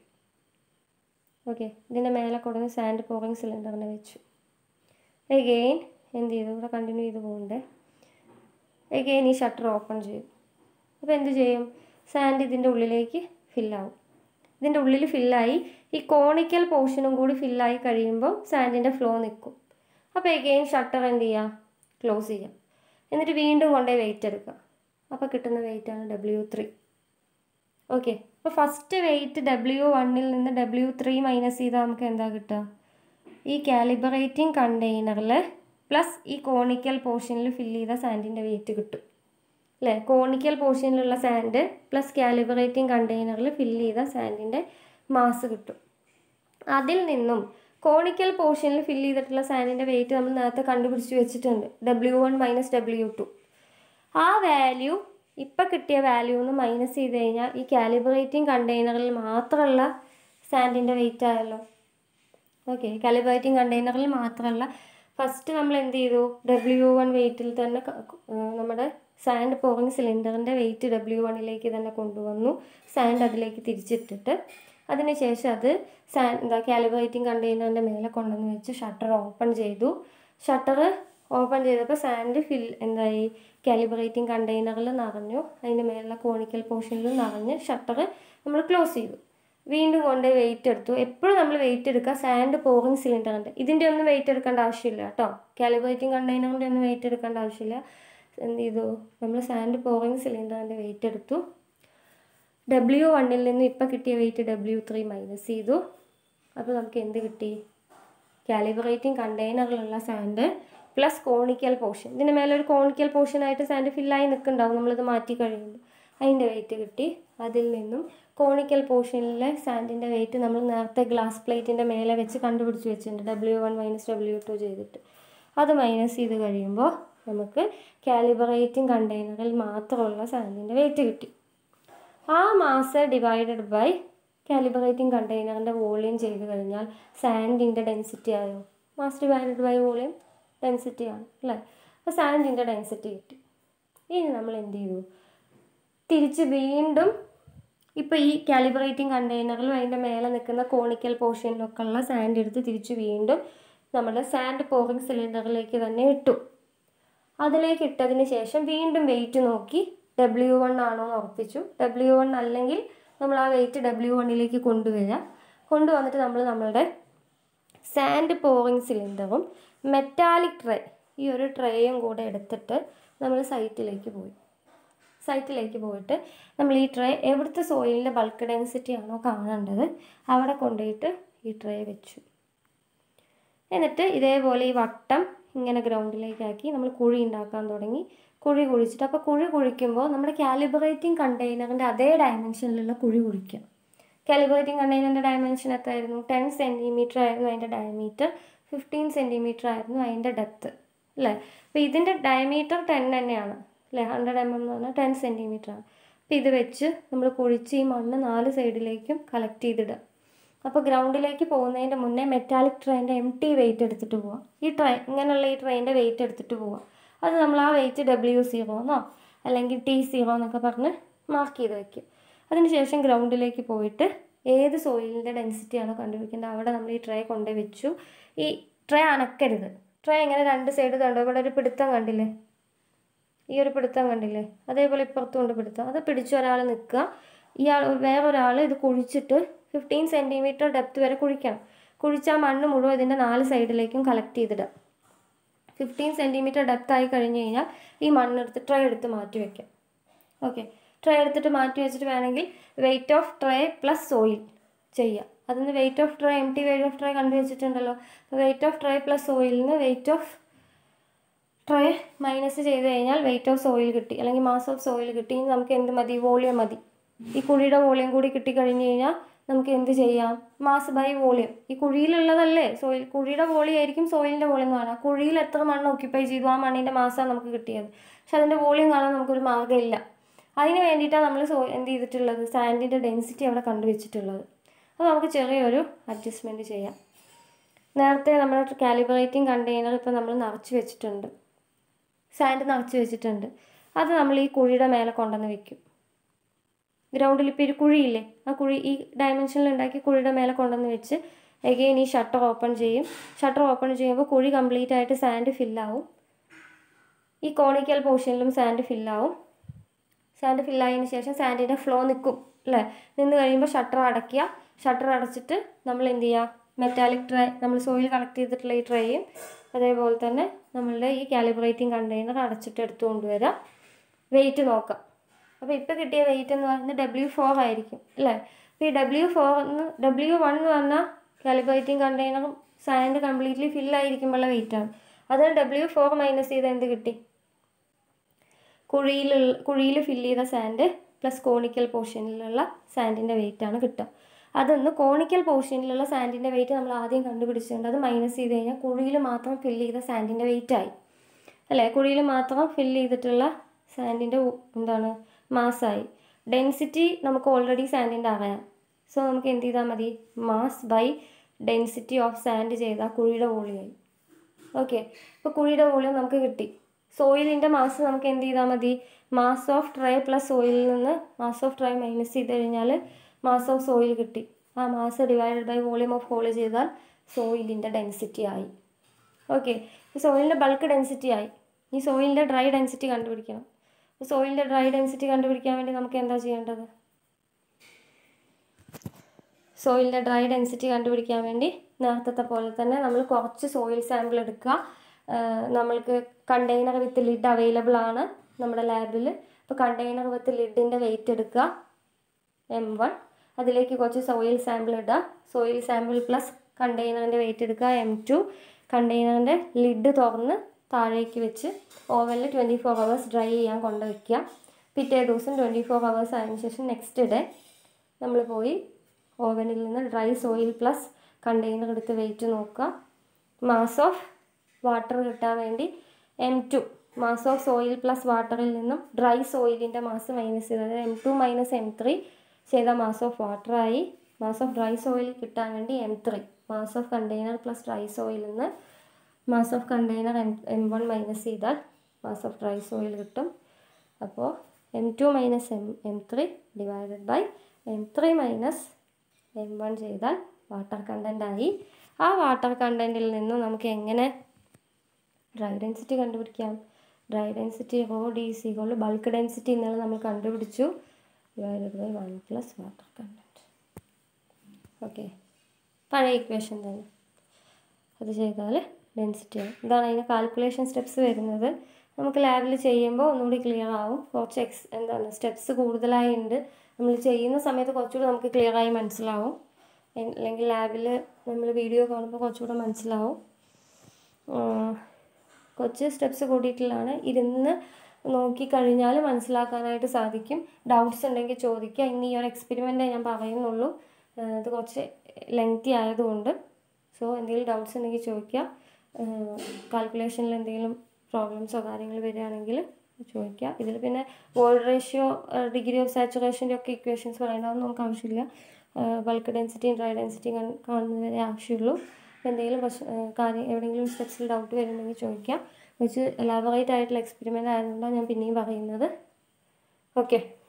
ഓക്കെ ഇതിൻ്റെ മേലെ കൊണ്ടുവന്ന് സാൻഡ് പോറിങ് സിലിണ്ടറിനെ വെച്ചു എഗെയിൻ എന്ത് ചെയ്തു ഇവിടെ കണ്ടിന്യൂ ചെയ്ത് പോകുന്നുണ്ട് എഗെയിൻ ഈ ഷട്ടർ ഓപ്പൺ ചെയ്യും അപ്പോൾ എന്ത് ചെയ്യും സാൻഡ് ഇതിൻ്റെ ഉള്ളിലേക്ക് ഫില്ലാവും ഇതിൻ്റെ ഉള്ളിൽ ഫില്ലായി ഈ കോണിക്കൽ പോർഷനും കൂടി ഫില്ലായി കഴിയുമ്പോൾ സാൻഡിൻ്റെ ഫ്ലോ നിൽക്കും അപ്പോൾ എഗെയിൻ ഷട്ടർ എന്ത് ചെയ്യുക ക്ലോസ് ചെയ്യുക എന്നിട്ട് വീണ്ടും കൊണ്ടുപോയി വെയിറ്റ് എടുക്കുക അപ്പോൾ കിട്ടുന്ന വെയിറ്റാണ് ഡബ്ല്യു ത്രീ ഓക്കെ അപ്പോൾ ഫസ്റ്റ് വെയിറ്റ് ഡബ്ല്യു വണ്ണിൽ നിന്ന് ഡബ്ല്യു ത്രീ മൈനസ് ചെയ്താൽ നമുക്ക് എന്താ കിട്ടുക ഈ കാലിബറേറ്റിംഗ് കണ്ടെയ്നറിൽ പ്ലസ് ഈ കോണിക്കൽ പോർഷനിൽ ഫില്ല് ചെയ്ത സാൻഡിൻ്റെ വെയിറ്റ് കിട്ടും അല്ലേ കോണിക്കൽ പോർഷനിലുള്ള സാൻഡ് പ്ലസ് കാലിബറേറ്റിംഗ് കണ്ടെയ്നറിൽ ഫില്ല് ചെയ്ത സാൻഡിൻ്റെ മാസ് കിട്ടും അതിൽ നിന്നും കോണിക്കൽ പോർഷനിൽ ഫില്ല് ചെയ്തിട്ടുള്ള സാൻഡിൻ്റെ വെയിറ്റ് നമ്മൾ നേരത്തെ കണ്ടുപിടിച്ച് വെച്ചിട്ടുണ്ട് W one minus W two ആ വാല്യൂ ഇപ്പം കിട്ടിയ വാല്യൂ ഒന്ന് മൈനസ് ചെയ്ത് കഴിഞ്ഞാൽ ഈ കാലിബ്രേറ്റിംഗ് കണ്ടെയ്നറിൽ മാത്രമുള്ള സാൻഡിൻ്റെ വെയിറ്റ് ആയല്ലോ ഓക്കെ കാലിബ്രേറ്റിംഗ് കണ്ടെയ്നറിൽ മാത്രമല്ല ഫസ്റ്റ് നമ്മൾ എന്ത് ചെയ്തു ഡബ്ല്യു വൺ വെയിറ്റിൽ തന്നെ ക- ഏർ നമ്മുടെ സാൻഡ് പോറിങ് സിലിണ്ടറിൻ്റെ വെയിറ്റ് ഡബ്ല്യു വണ്ണിലേക്ക് തന്നെ കൊണ്ടുവന്നു സാൻഡ് അതിലേക്ക് തിരിച്ചിട്ടിട്ട് അതിനുശേഷം അത് സാ എന്താ കാലിബ്രേറ്റിംഗ് കണ്ടെയ്നറിൻ്റെ മേലെ കൊണ്ടുവന്ന് വെച്ച് ഷട്ടർ ഓപ്പൺ ചെയ്തു ഷട്ടർ ഓപ്പൺ ചെയ്തപ്പോൾ സാൻഡ് ഫിൽ എന്തായി കാലിബ്രേറ്റിംഗ് കണ്ടെയ്നറിൽ നിറഞ്ഞു അതിൻ്റെ മേലുള്ള കോണിക്കൽ പോർഷനിലും നിറഞ്ഞ് ഷട്ടർ നമ്മൾ ക്ലോസ് ചെയ്തു വീണ്ടും കൊണ്ട് വെയിറ്റ് എടുത്തു എപ്പോഴും നമ്മൾ വെയിറ്റ് എടുക്കുക സാൻഡ് പോറിങ് സിലിണ്ടറിൻ്റെ ഇതിൻ്റെ ഒന്നും വെയിറ്റ് എടുക്കേണ്ട ആവശ്യമില്ല കേട്ടോ കാലിബ്രേറ്റിംഗ് കണ്ടെയ്നറിൻ്റെ ഒന്നും വെയിറ്റ് എടുക്കേണ്ട ആവശ്യമില്ല എന്ത് ചെയ്തു നമ്മൾ സാൻഡ് പോറിങ് സിലിണ്ടറിൻ്റെ വെയിറ്റ് എടുത്തു ഡബ്ല്യു വണ്ണിൽ നിന്ന് ഇപ്പോൾ കിട്ടിയ വെയിറ്റ് ഡബ്ല്യു ത്രീ മൈനസ് ചെയ്തു അപ്പോൾ നമുക്ക് എന്ത് കിട്ടി കാലിബ്രേറ്റിംഗ് കണ്ടെയ്നറിലുള്ള സാൻഡ് പ്ലസ് കോണിക്കൽ പോർഷൻ ഇതിൻ്റെ മേലെ ഒരു കോണിക്കൽ പോർഷനായിട്ട് സാൻഡ് ഫില്ലായി നിൽക്കുന്നുണ്ടാവും നമ്മളിത് മാറ്റി കഴിയുമ്പോൾ അതിൻ്റെ വെയിറ്റ് കിട്ടി അതിൽ നിന്നും കോണിക്കൽ പോർഷനിലെ സാൻഡിൻ്റെ വെയിറ്റ് നമ്മൾ നേരത്തെ ഗ്ലാസ് പ്ലേറ്റിൻ്റെ മേലെ വെച്ച് കണ്ടുപിടിച്ച് വെച്ചിട്ടുണ്ട് W one minus W two ചെയ്തിട്ട് അത് മൈനസ് ചെയ്ത് കഴിയുമ്പോൾ നമുക്ക് കാലിബ്രേറ്റിംഗ് കണ്ടെയ്നറിൽ മാത്രമുള്ള സാൻഡിൻ്റെ വെയിറ്റ് കിട്ടി ആ മാസ് ഡിവൈഡഡ് ബൈ കാലിബ്രേറ്റിംഗ് കണ്ടെയ്നറിൻ്റെ വോളിയം ചെയ്ത് കഴിഞ്ഞാൽ സാൻഡിൻ്റെ ഡെൻസിറ്റി ആയോ mass divided by volume density ആണ് അല്ലേ അപ്പോൾ സാൻഡിൻ്റെ ഡെൻസിറ്റി കിട്ടി ഇനി നമ്മൾ എന്ത് ചെയ്തു തിരിച്ച് വീണ്ടും ഇപ്പോൾ ഈ കാലിബ്രേറ്റിംഗ് കണ്ടെയ്നറിലും അതിൻ്റെ മേലെ നിൽക്കുന്ന കോണിക്കൽ പോർഷനിലൊക്കെ ഉള്ള സാൻഡ് എടുത്ത് തിരിച്ച് വീണ്ടും നമ്മുടെ സാൻഡ് പോറിങ് സിലിണ്ടറിലേക്ക് തന്നെ ഇട്ടു അതിലേക്ക് ഇട്ടതിന് ശേഷം വീണ്ടും വെയിറ്റ് നോക്കി ഡബ്ല്യു വൺ ആണോ എന്ന് ഉറപ്പിച്ചു ഡബ്ല്യു വൺ അല്ലെങ്കിൽ നമ്മൾ ആ വെയിറ്റ് ഡബ്ല്യു വണ്ണിലേക്ക് കൊണ്ടുവരിക കൊണ്ടുവന്നിട്ട് നമ്മൾ നമ്മളുടെ സാൻഡ് പോറിങ് സിലിണ്ടറും മെറ്റാലിക് ട്രേ ഈ ഒരു ട്രേയും കൂടെ എടുത്തിട്ട് നമ്മൾ സൈറ്റിലേക്ക് പോയി സൈറ്റിലേക്ക് പോയിട്ട് നമ്മൾ ഈ ട്രേ എവിടുത്തെ സോയിലിൻ്റെ ബൾക്ക് ഡെൻസിറ്റി ആണോ കാണേണ്ടത് അവിടെ കൊണ്ടുപോയിട്ട് ഈ ട്രേ വെച്ചു എന്നിട്ട് ഇതേപോലെ ഈ വട്ടം ഇങ്ങനെ ഗ്രൗണ്ടിലേക്കാക്കി നമ്മൾ കുഴി ഉണ്ടാക്കാൻ തുടങ്ങി കുഴി കുഴിച്ചിട്ട് അപ്പോൾ കുഴി കുഴിക്കുമ്പോൾ നമ്മുടെ കാലിബ്രേറ്റിംഗ് കണ്ടെയ്നറിൻ്റെ അതേ ഡയമെൻഷനിലുള്ള കുഴി കുഴിക്കുക കാലിബ്രേറ്റിംഗ് കണ്ടെയ്നറിൻ്റെ ഡയമെൻഷൻ എത്രയായിരുന്നു ടെൻ സെൻറ്റിമീറ്റർ ആയിരുന്നു അതിൻ്റെ ഡയമീറ്റർ ഫിഫ്റ്റീൻ സെൻറ്റിമീറ്റർ ആയിരുന്നു അതിൻ്റെ ഡെപ്ത്ത് അല്ലേ അപ്പോൾ ഇതിൻ്റെ ഡയമീറ്റർ ടെൻ തന്നെയാണ് അല്ലേ ഹൺഡ്രഡ് എം എം എന്ന് പറഞ്ഞാൽ ടെൻ സെൻറ്റിമീറ്റർ ആണ് അപ്പോൾ ഇത് വെച്ച് നമ്മൾ കുഴിച്ച് ഈ മണ്ണ് നാല് സൈഡിലേക്കും കളക്ട് ചെയ്തിടുക അപ്പോൾ ഗ്രൗണ്ടിലേക്ക് പോകുന്നതിൻ്റെ മുന്നേ മെറ്റാലിക് ട്രെയിൻ്റെ എം ടി വെയിറ്റ് എടുത്തിട്ട് പോവാം ഈ ട്രെയിൻ ഇങ്ങനെയുള്ള ഈ ട്രെയിൻ്റെ വെയിറ്റ് എടുത്തിട്ട് പോവാം അത് നമ്മൾ ആ വെയിറ്റ് ഡബ്ല്യു സീറോ എന്നോ അല്ലെങ്കിൽ ടി സീറോ എന്നൊക്കെ പറഞ്ഞ് മാർക്ക് ചെയ്ത് വയ്ക്കും അതിനുശേഷം ഗ്രൗണ്ടിലേക്ക് പോയിട്ട് ഏത് സോയിലിൻ്റെ ഡെൻസിറ്റിയാണോ കണ്ടുപിടിക്കേണ്ടത് അവിടെ നമ്മൾ ഈ ട്രേ കൊണ്ടുപോയി വെച്ചു ഈ ട്രേ അനക്കരുത് ട്രേ ഇങ്ങനെ രണ്ട് സൈഡ് കണ്ടോ ഇവിടെ ഒരു പിടുത്തം കണ്ടില്ലേ ഈ ഒരു പിടുത്തം കണ്ടില്ലേ അതേപോലെ ഇപ്പുറത്തും കൊണ്ട് പിടുത്തം അത് പിടിച്ച് ഒരാൾ നിൽക്കുക ഇയാൾ വേറൊരാൾ ഇത് കുഴിച്ചിട്ട് ഫിഫ്റ്റീൻ സെൻറ്റിമീറ്റർ ഡെപ്ത് വരെ കുഴിക്കണം കുഴിച്ച ആ മണ്ണ് മുഴുവൻ ഇതിൻ്റെ നാല് സൈഡിലേക്കും കളക്ട് ചെയ്തിടുക ഫിഫ്റ്റീൻ സെൻറ്റിമീറ്റർ ഡെപ്ത് ആയി കഴിഞ്ഞ് കഴിഞ്ഞാൽ ഈ മണ്ണെടുത്ത് ട്രേ എടുത്ത് മാറ്റി വയ്ക്കാം ഓക്കെ ട്രേ എടുത്തിട്ട് മാറ്റി വെച്ചിട്ട് വേണമെങ്കിൽ weight of tray plus soil ചെയ്യാം അതിന് weight of tray M T weight of tray കണ്ടു വെച്ചിട്ടുണ്ടല്ലോ അപ്പോൾ വെയിറ്റ് ഓഫ് ട്രേ പ്ലസ് സോയിലിന് വെയിറ്റ് ഓഫ് ട്രേ മൈനസ് ചെയ്ത് കഴിഞ്ഞാൽ വെയിറ്റ് ഓഫ് സോയിൽ കിട്ടി അല്ലെങ്കിൽ മാസ് ഓഫ് സോയിൽ കിട്ടി ഇനി നമുക്ക് എന്ത് മതി വോളിയം മതി ഈ കുഴിയുടെ വോളിയം കൂടി കിട്ടിക്കഴിഞ്ഞ് കഴിഞ്ഞാൽ നമുക്ക് എന്ത് ചെയ്യാം മാസ് ബൈ വോളിയം ഈ കുഴിയിലുള്ളതല്ലേ സോയിൽ കുഴിയുടെ വോളിയം ആയിരിക്കും സോയിലിൻ്റെ വോളിയം കാണാം കുഴിയിൽ എത്ര മണ്ണ് ഓക്യുപ്പൈ ചെയ്തു ആ മണ്ണിൻ്റെ മാസമാണ് നമുക്ക് കിട്ടിയത് പക്ഷെ അതിൻ്റെ വോളിയം കാണാൻ നമുക്കൊരു മാർഗ്ഗമില്ല അതിന് വേണ്ടിയിട്ടാണ് നമ്മൾ സോ എന്ത് ചെയ്തിട്ടുള്ളത് സാൻഡിൻ്റെ ഡെൻസിറ്റി അവിടെ കണ്ടുവച്ചിട്ടുള്ളത് അപ്പോൾ നമുക്ക് ചെറിയൊരു അഡ്ജസ്റ്റ്മെൻറ്റ് ചെയ്യാം നേരത്തെ നമ്മൾ കാലിബ്രേറ്റിംഗ് കണ്ടെയ്നർ ഇപ്പോൾ നമ്മൾ നിറച്ച് വെച്ചിട്ടുണ്ട് സാൻഡ് നിറച്ച് വെച്ചിട്ടുണ്ട് അത് നമ്മൾ ഈ കുഴിയുടെ മേലെ കൊണ്ടുവന്ന് വെക്കും ഗ്രൗണ്ടിൽ ഇപ്പോൾ ഒരു കുഴിയില്ലേ ആ കുഴി ഈ ഡയമെൻഷനിൽ ഉണ്ടാക്കി കുഴിയുടെ മേലെ കൊണ്ടുവന്ന് വെച്ച് എഗെയിൻ ഈ ഷട്ടർ ഓപ്പൺ ചെയ്യും ഷട്ടർ ഓപ്പൺ ചെയ്യുമ്പോൾ കുഴി കംപ്ലീറ്റ് ആയിട്ട് സാൻഡ് ഫില്ലാവും ഈ കോണിക്കൽ പോർഷനിലും സാൻഡ് ഫില്ലാവും സാൻഡ് ഫില്ലായതിന് ശേഷം സാൻഡിൻ്റെ ഫ്ലോ നിൽക്കും അല്ലേ നിന്ന് കഴിയുമ്പോൾ ഷട്ടർ അടയ്ക്കുക ഷട്ടർ അടച്ചിട്ട് നമ്മൾ എന്ത് ചെയ്യുക മെറ്റാലിക് ട്രേ നമ്മൾ സോയിൽ കളക്ട് ചെയ്തിട്ടുള്ള ഈ ട്രേയും അതേപോലെ തന്നെ നമ്മളുടെ ഈ കാലിബ്രേറ്റിംഗ് കണ്ടെയ്നർ അടച്ചിട്ട് എടുത്തു കൊണ്ടുവരാം വെയിറ്റ് നോക്കാം അപ്പോൾ ഇപ്പോൾ കിട്ടിയ വെയിറ്റ് എന്ന് പറയുന്നത് ഡബ്ല്യു ഫോർ ആയിരിക്കും അല്ലേ അപ്പോൾ ഈ ഡബ്ല്യു ഫോർ എന്ന് ഡബ്ല്യു വൺ എന്ന് പറഞ്ഞാൽ കാലിബ്രേറ്റിംഗ് കണ്ടെയ്നറും സാൻഡ് കംപ്ലീറ്റ്ലി ഫില്ലായിരിക്കുമ്പോഴുള്ള വെയിറ്റാണ് അതിന് ഡബ്ല്യു ഫോർ മൈനസ് ചെയ്ത് എന്ത് കിട്ടി കുഴിയിലുള്ള കുഴിയിൽ ഫില്ല് ചെയ്ത സാൻഡ് പ്ലസ് കോണിക്കൽ പോർഷനിലുള്ള സാൻഡിൻ്റെ വെയിറ്റാണ് കിട്ടുക അതൊന്ന് കോണിക്കൽ പോർഷനിലുള്ള സാൻഡിൻ്റെ വെയിറ്റ് നമ്മൾ ആദ്യം കണ്ടുപിടിച്ചിട്ടുണ്ട് അത് മൈനസ് ചെയ്ത് കഴിഞ്ഞാൽ കുഴിയിൽ മാത്രം ഫില്ല് ചെയ്ത സാൻഡിൻ്റെ വെയിറ്റായി അല്ലേ കുഴിയിൽ മാത്രം ഫില്ല് ചെയ്തിട്ടുള്ള സാൻഡിൻ്റെ എന്താണ് മാസ്സായി ഡെൻസിറ്റി നമുക്ക് ഓൾറെഡി സാൻഡിൻ്റെ അറിയാം സോ നമുക്ക് എന്ത് ചെയ്താൽ മതി mass by density of sand ചെയ്താൽ കുഴിയുടെ വോളിയായി ഓക്കെ അപ്പോൾ കുഴിയുടെ വോളിയം നമുക്ക് കിട്ടി സോയിലിൻ്റെ മാസ് നമുക്ക് എന്ത് ചെയ്താൽ മതി മാസ് ഓഫ് ട്രൈ പ്ലസ് സോയിലിൽ നിന്ന് മാസ് ഓഫ് ട്രൈ മൈനസ് ചെയ്ത് കഴിഞ്ഞാൽ മാസ് ഓഫ് സോയിൽ കിട്ടി ആ mass divided by volume of hole ചെയ്താൽ സോയിലിൻ്റെ ഡെൻസിറ്റി ആയി ഓക്കെ സോയിലിൻ്റെ ബൾക്ക് ഡെൻസിറ്റി ആയി ഈ സോയിലിൻ്റെ ഡ്രൈ ഡെൻസിറ്റി കണ്ടുപിടിക്കണം സോയിലിൻ്റെ ഡ്രൈ ഡെൻസിറ്റി കണ്ടുപിടിക്കാൻ വേണ്ടി നമുക്ക് എന്താ ചെയ്യേണ്ടത് സോയിലിൻ്റെ ഡ്രൈ ഡെൻസിറ്റി കണ്ടുപിടിക്കാൻ വേണ്ടി നേരത്തെ പോലെ തന്നെ നമ്മൾ കുറച്ച് സോയിൽ സാമ്പിൾ എടുക്കുക നമ്മൾക്ക് കണ്ടെയ്നർ വിത്ത് ലിഡ് അവൈലബിൾ ആണ് നമ്മുടെ ലാബിൽ അപ്പോൾ കണ്ടെയ്നർ വിത്ത് ലിഡിൻ്റെ വെയിറ്റ് എടുക്കുക എം വൺ അതിലേക്ക് കുറച്ച് സോയിൽ സാമ്പിൾ ഇടുക സോയിൽ സാമ്പിൾ പ്ലസ് കണ്ടെയ്നറിൻ്റെ വെയിറ്റ് എടുക്കുക എം ടു കണ്ടെയ്നറിൻ്റെ ലിഡ് തുറന്ന് താഴേക്ക് വെച്ച് ഓവനിൽ ട്വൻറ്റി ഫോർ ഹവേഴ്സ് ഡ്രൈ ചെയ്യാൻ കൊണ്ട് വയ്ക്കുക പിറ്റേ ദിവസം ട്വൻറ്റി ഫോർ ഹവേഴ്സ് ആയതിനു ശേഷം നെക്സ്റ്റ് ഡേ നമ്മൾ പോയി ഓവനിൽ നിന്ന് ഡ്രൈ സോയിൽ പ്ലസ് കണ്ടെയ്നർ എടുത്ത് വെയിറ്റ് നോക്കുക മാസ് ഓഫ് വാട്ടർ കിട്ടാൻ വേണ്ടി M two mass of soil plus വാട്ടറിൽ നിന്നും ഡ്രൈ സോയിലിൻ്റെ മാസ് മൈനസ് ചെയ്തത് M two minus M three ചെയ്ത മാസ് ഓഫ് വാട്ടറായി മാസ് ഓഫ് ഡ്രൈ സോയിൽ കിട്ടാൻ വേണ്ടി M three mass of container plus dry soil നിന്ന് mass of container M M one minus ചെയ്താൽ മാസ് ഓഫ് ഡ്രൈ സോയിൽ കിട്ടും അപ്പോൾ M two minus M M three divided by M three minus M one ചെയ്താൽ water കണ്ടൻ്റായി ആ water കണ്ടൻറ്റിൽ നിന്നും നമുക്ക് എങ്ങനെ ഡ്രൈ ഡെൻസിറ്റി കണ്ടുപിടിക്കാം dry density rho D C കൊണ്ട് ബൾക്ക് ഡെൻസിറ്റി ഇന്നലെ നമ്മൾ കണ്ടുപിടിച്ചു divided by one plus water content okay പഴയ ഇക്വേഷൻ തന്നെ അത് ചെയ്താൽ ഡെൻസിറ്റി ആവും ഇതാണ് അതിന് കാൽക്കുലേഷൻ സ്റ്റെപ്സ് വരുന്നത് നമുക്ക് ലാബിൽ ചെയ്യുമ്പോൾ ഒന്നുകൂടി ക്ലിയർ ആവും കുറച്ച് എക്സ് എന്താണ് സ്റ്റെപ്സ് കൂടുതലായി ഉണ്ട് നമ്മൾ ചെയ്യുന്ന സമയത്ത് കുറച്ചുകൂടി നമുക്ക് ക്ലിയർ ആയി മനസ്സിലാവും അല്ലെങ്കിൽ ലാബിൽ നമ്മൾ വീഡിയോ കാണുമ്പോൾ കുറച്ചുകൂടെ മനസ്സിലാവും കുറച്ച് സ്റ്റെപ്സ് കൂടിയിട്ടുള്ളതാണ് ഇരുന്ന് നോക്കിക്കഴിഞ്ഞാൽ മനസ്സിലാക്കാനായിട്ട് സാധിക്കും ഡൗട്ട്സ് ഉണ്ടെങ്കിൽ ചോദിക്കുക ഇന്ന് ഈ ഒരു എക്സ്പെരിമെൻ്റ് ഞാൻ പറയുന്നുള്ളൂ ഇത് കുറച്ച് ലെങ്തി ആയതുകൊണ്ട് സോ എന്തെങ്കിലും ഡൗട്ട്സ് ഉണ്ടെങ്കിൽ ചോദിക്കുക കാൽക്കുലേഷനിൽ എന്തെങ്കിലും പ്രോബ്ലംസോ കാര്യങ്ങൾ വരികയാണെങ്കിൽ ചോദിക്കുക ഇതിൽ പിന്നെ വോൾഡ് റേഷ്യോ ഡിഗ്രി ഓഫ് സാച്ചുറേഷൻ്റെ ഒക്കെ ഇക്വേഷൻസ് പറയേണ്ടതൊന്നും നമുക്ക് ആവശ്യമില്ല ബൾക്ക് ഡെൻസിറ്റിയും ഡ്രൈ ഡെൻസിറ്റിയും കാണുന്നവരെ ആവശ്യമുള്ളൂ എന്തെങ്കിലും പ്രശ്ന കാര്യം എവിടെയെങ്കിലും സ്റ്റെപ്സിൽ ഡൗട്ട് വരുന്നുണ്ടെങ്കിൽ ചോദിക്കാം വെച്ച് എലാബറേറ്റ് ആയിട്ടുള്ള എക്സ്പെരിമെൻ്റ് ആയതുകൊണ്ടാണ് ഞാൻ പിന്നെയും പറയുന്നത് ഓക്കെ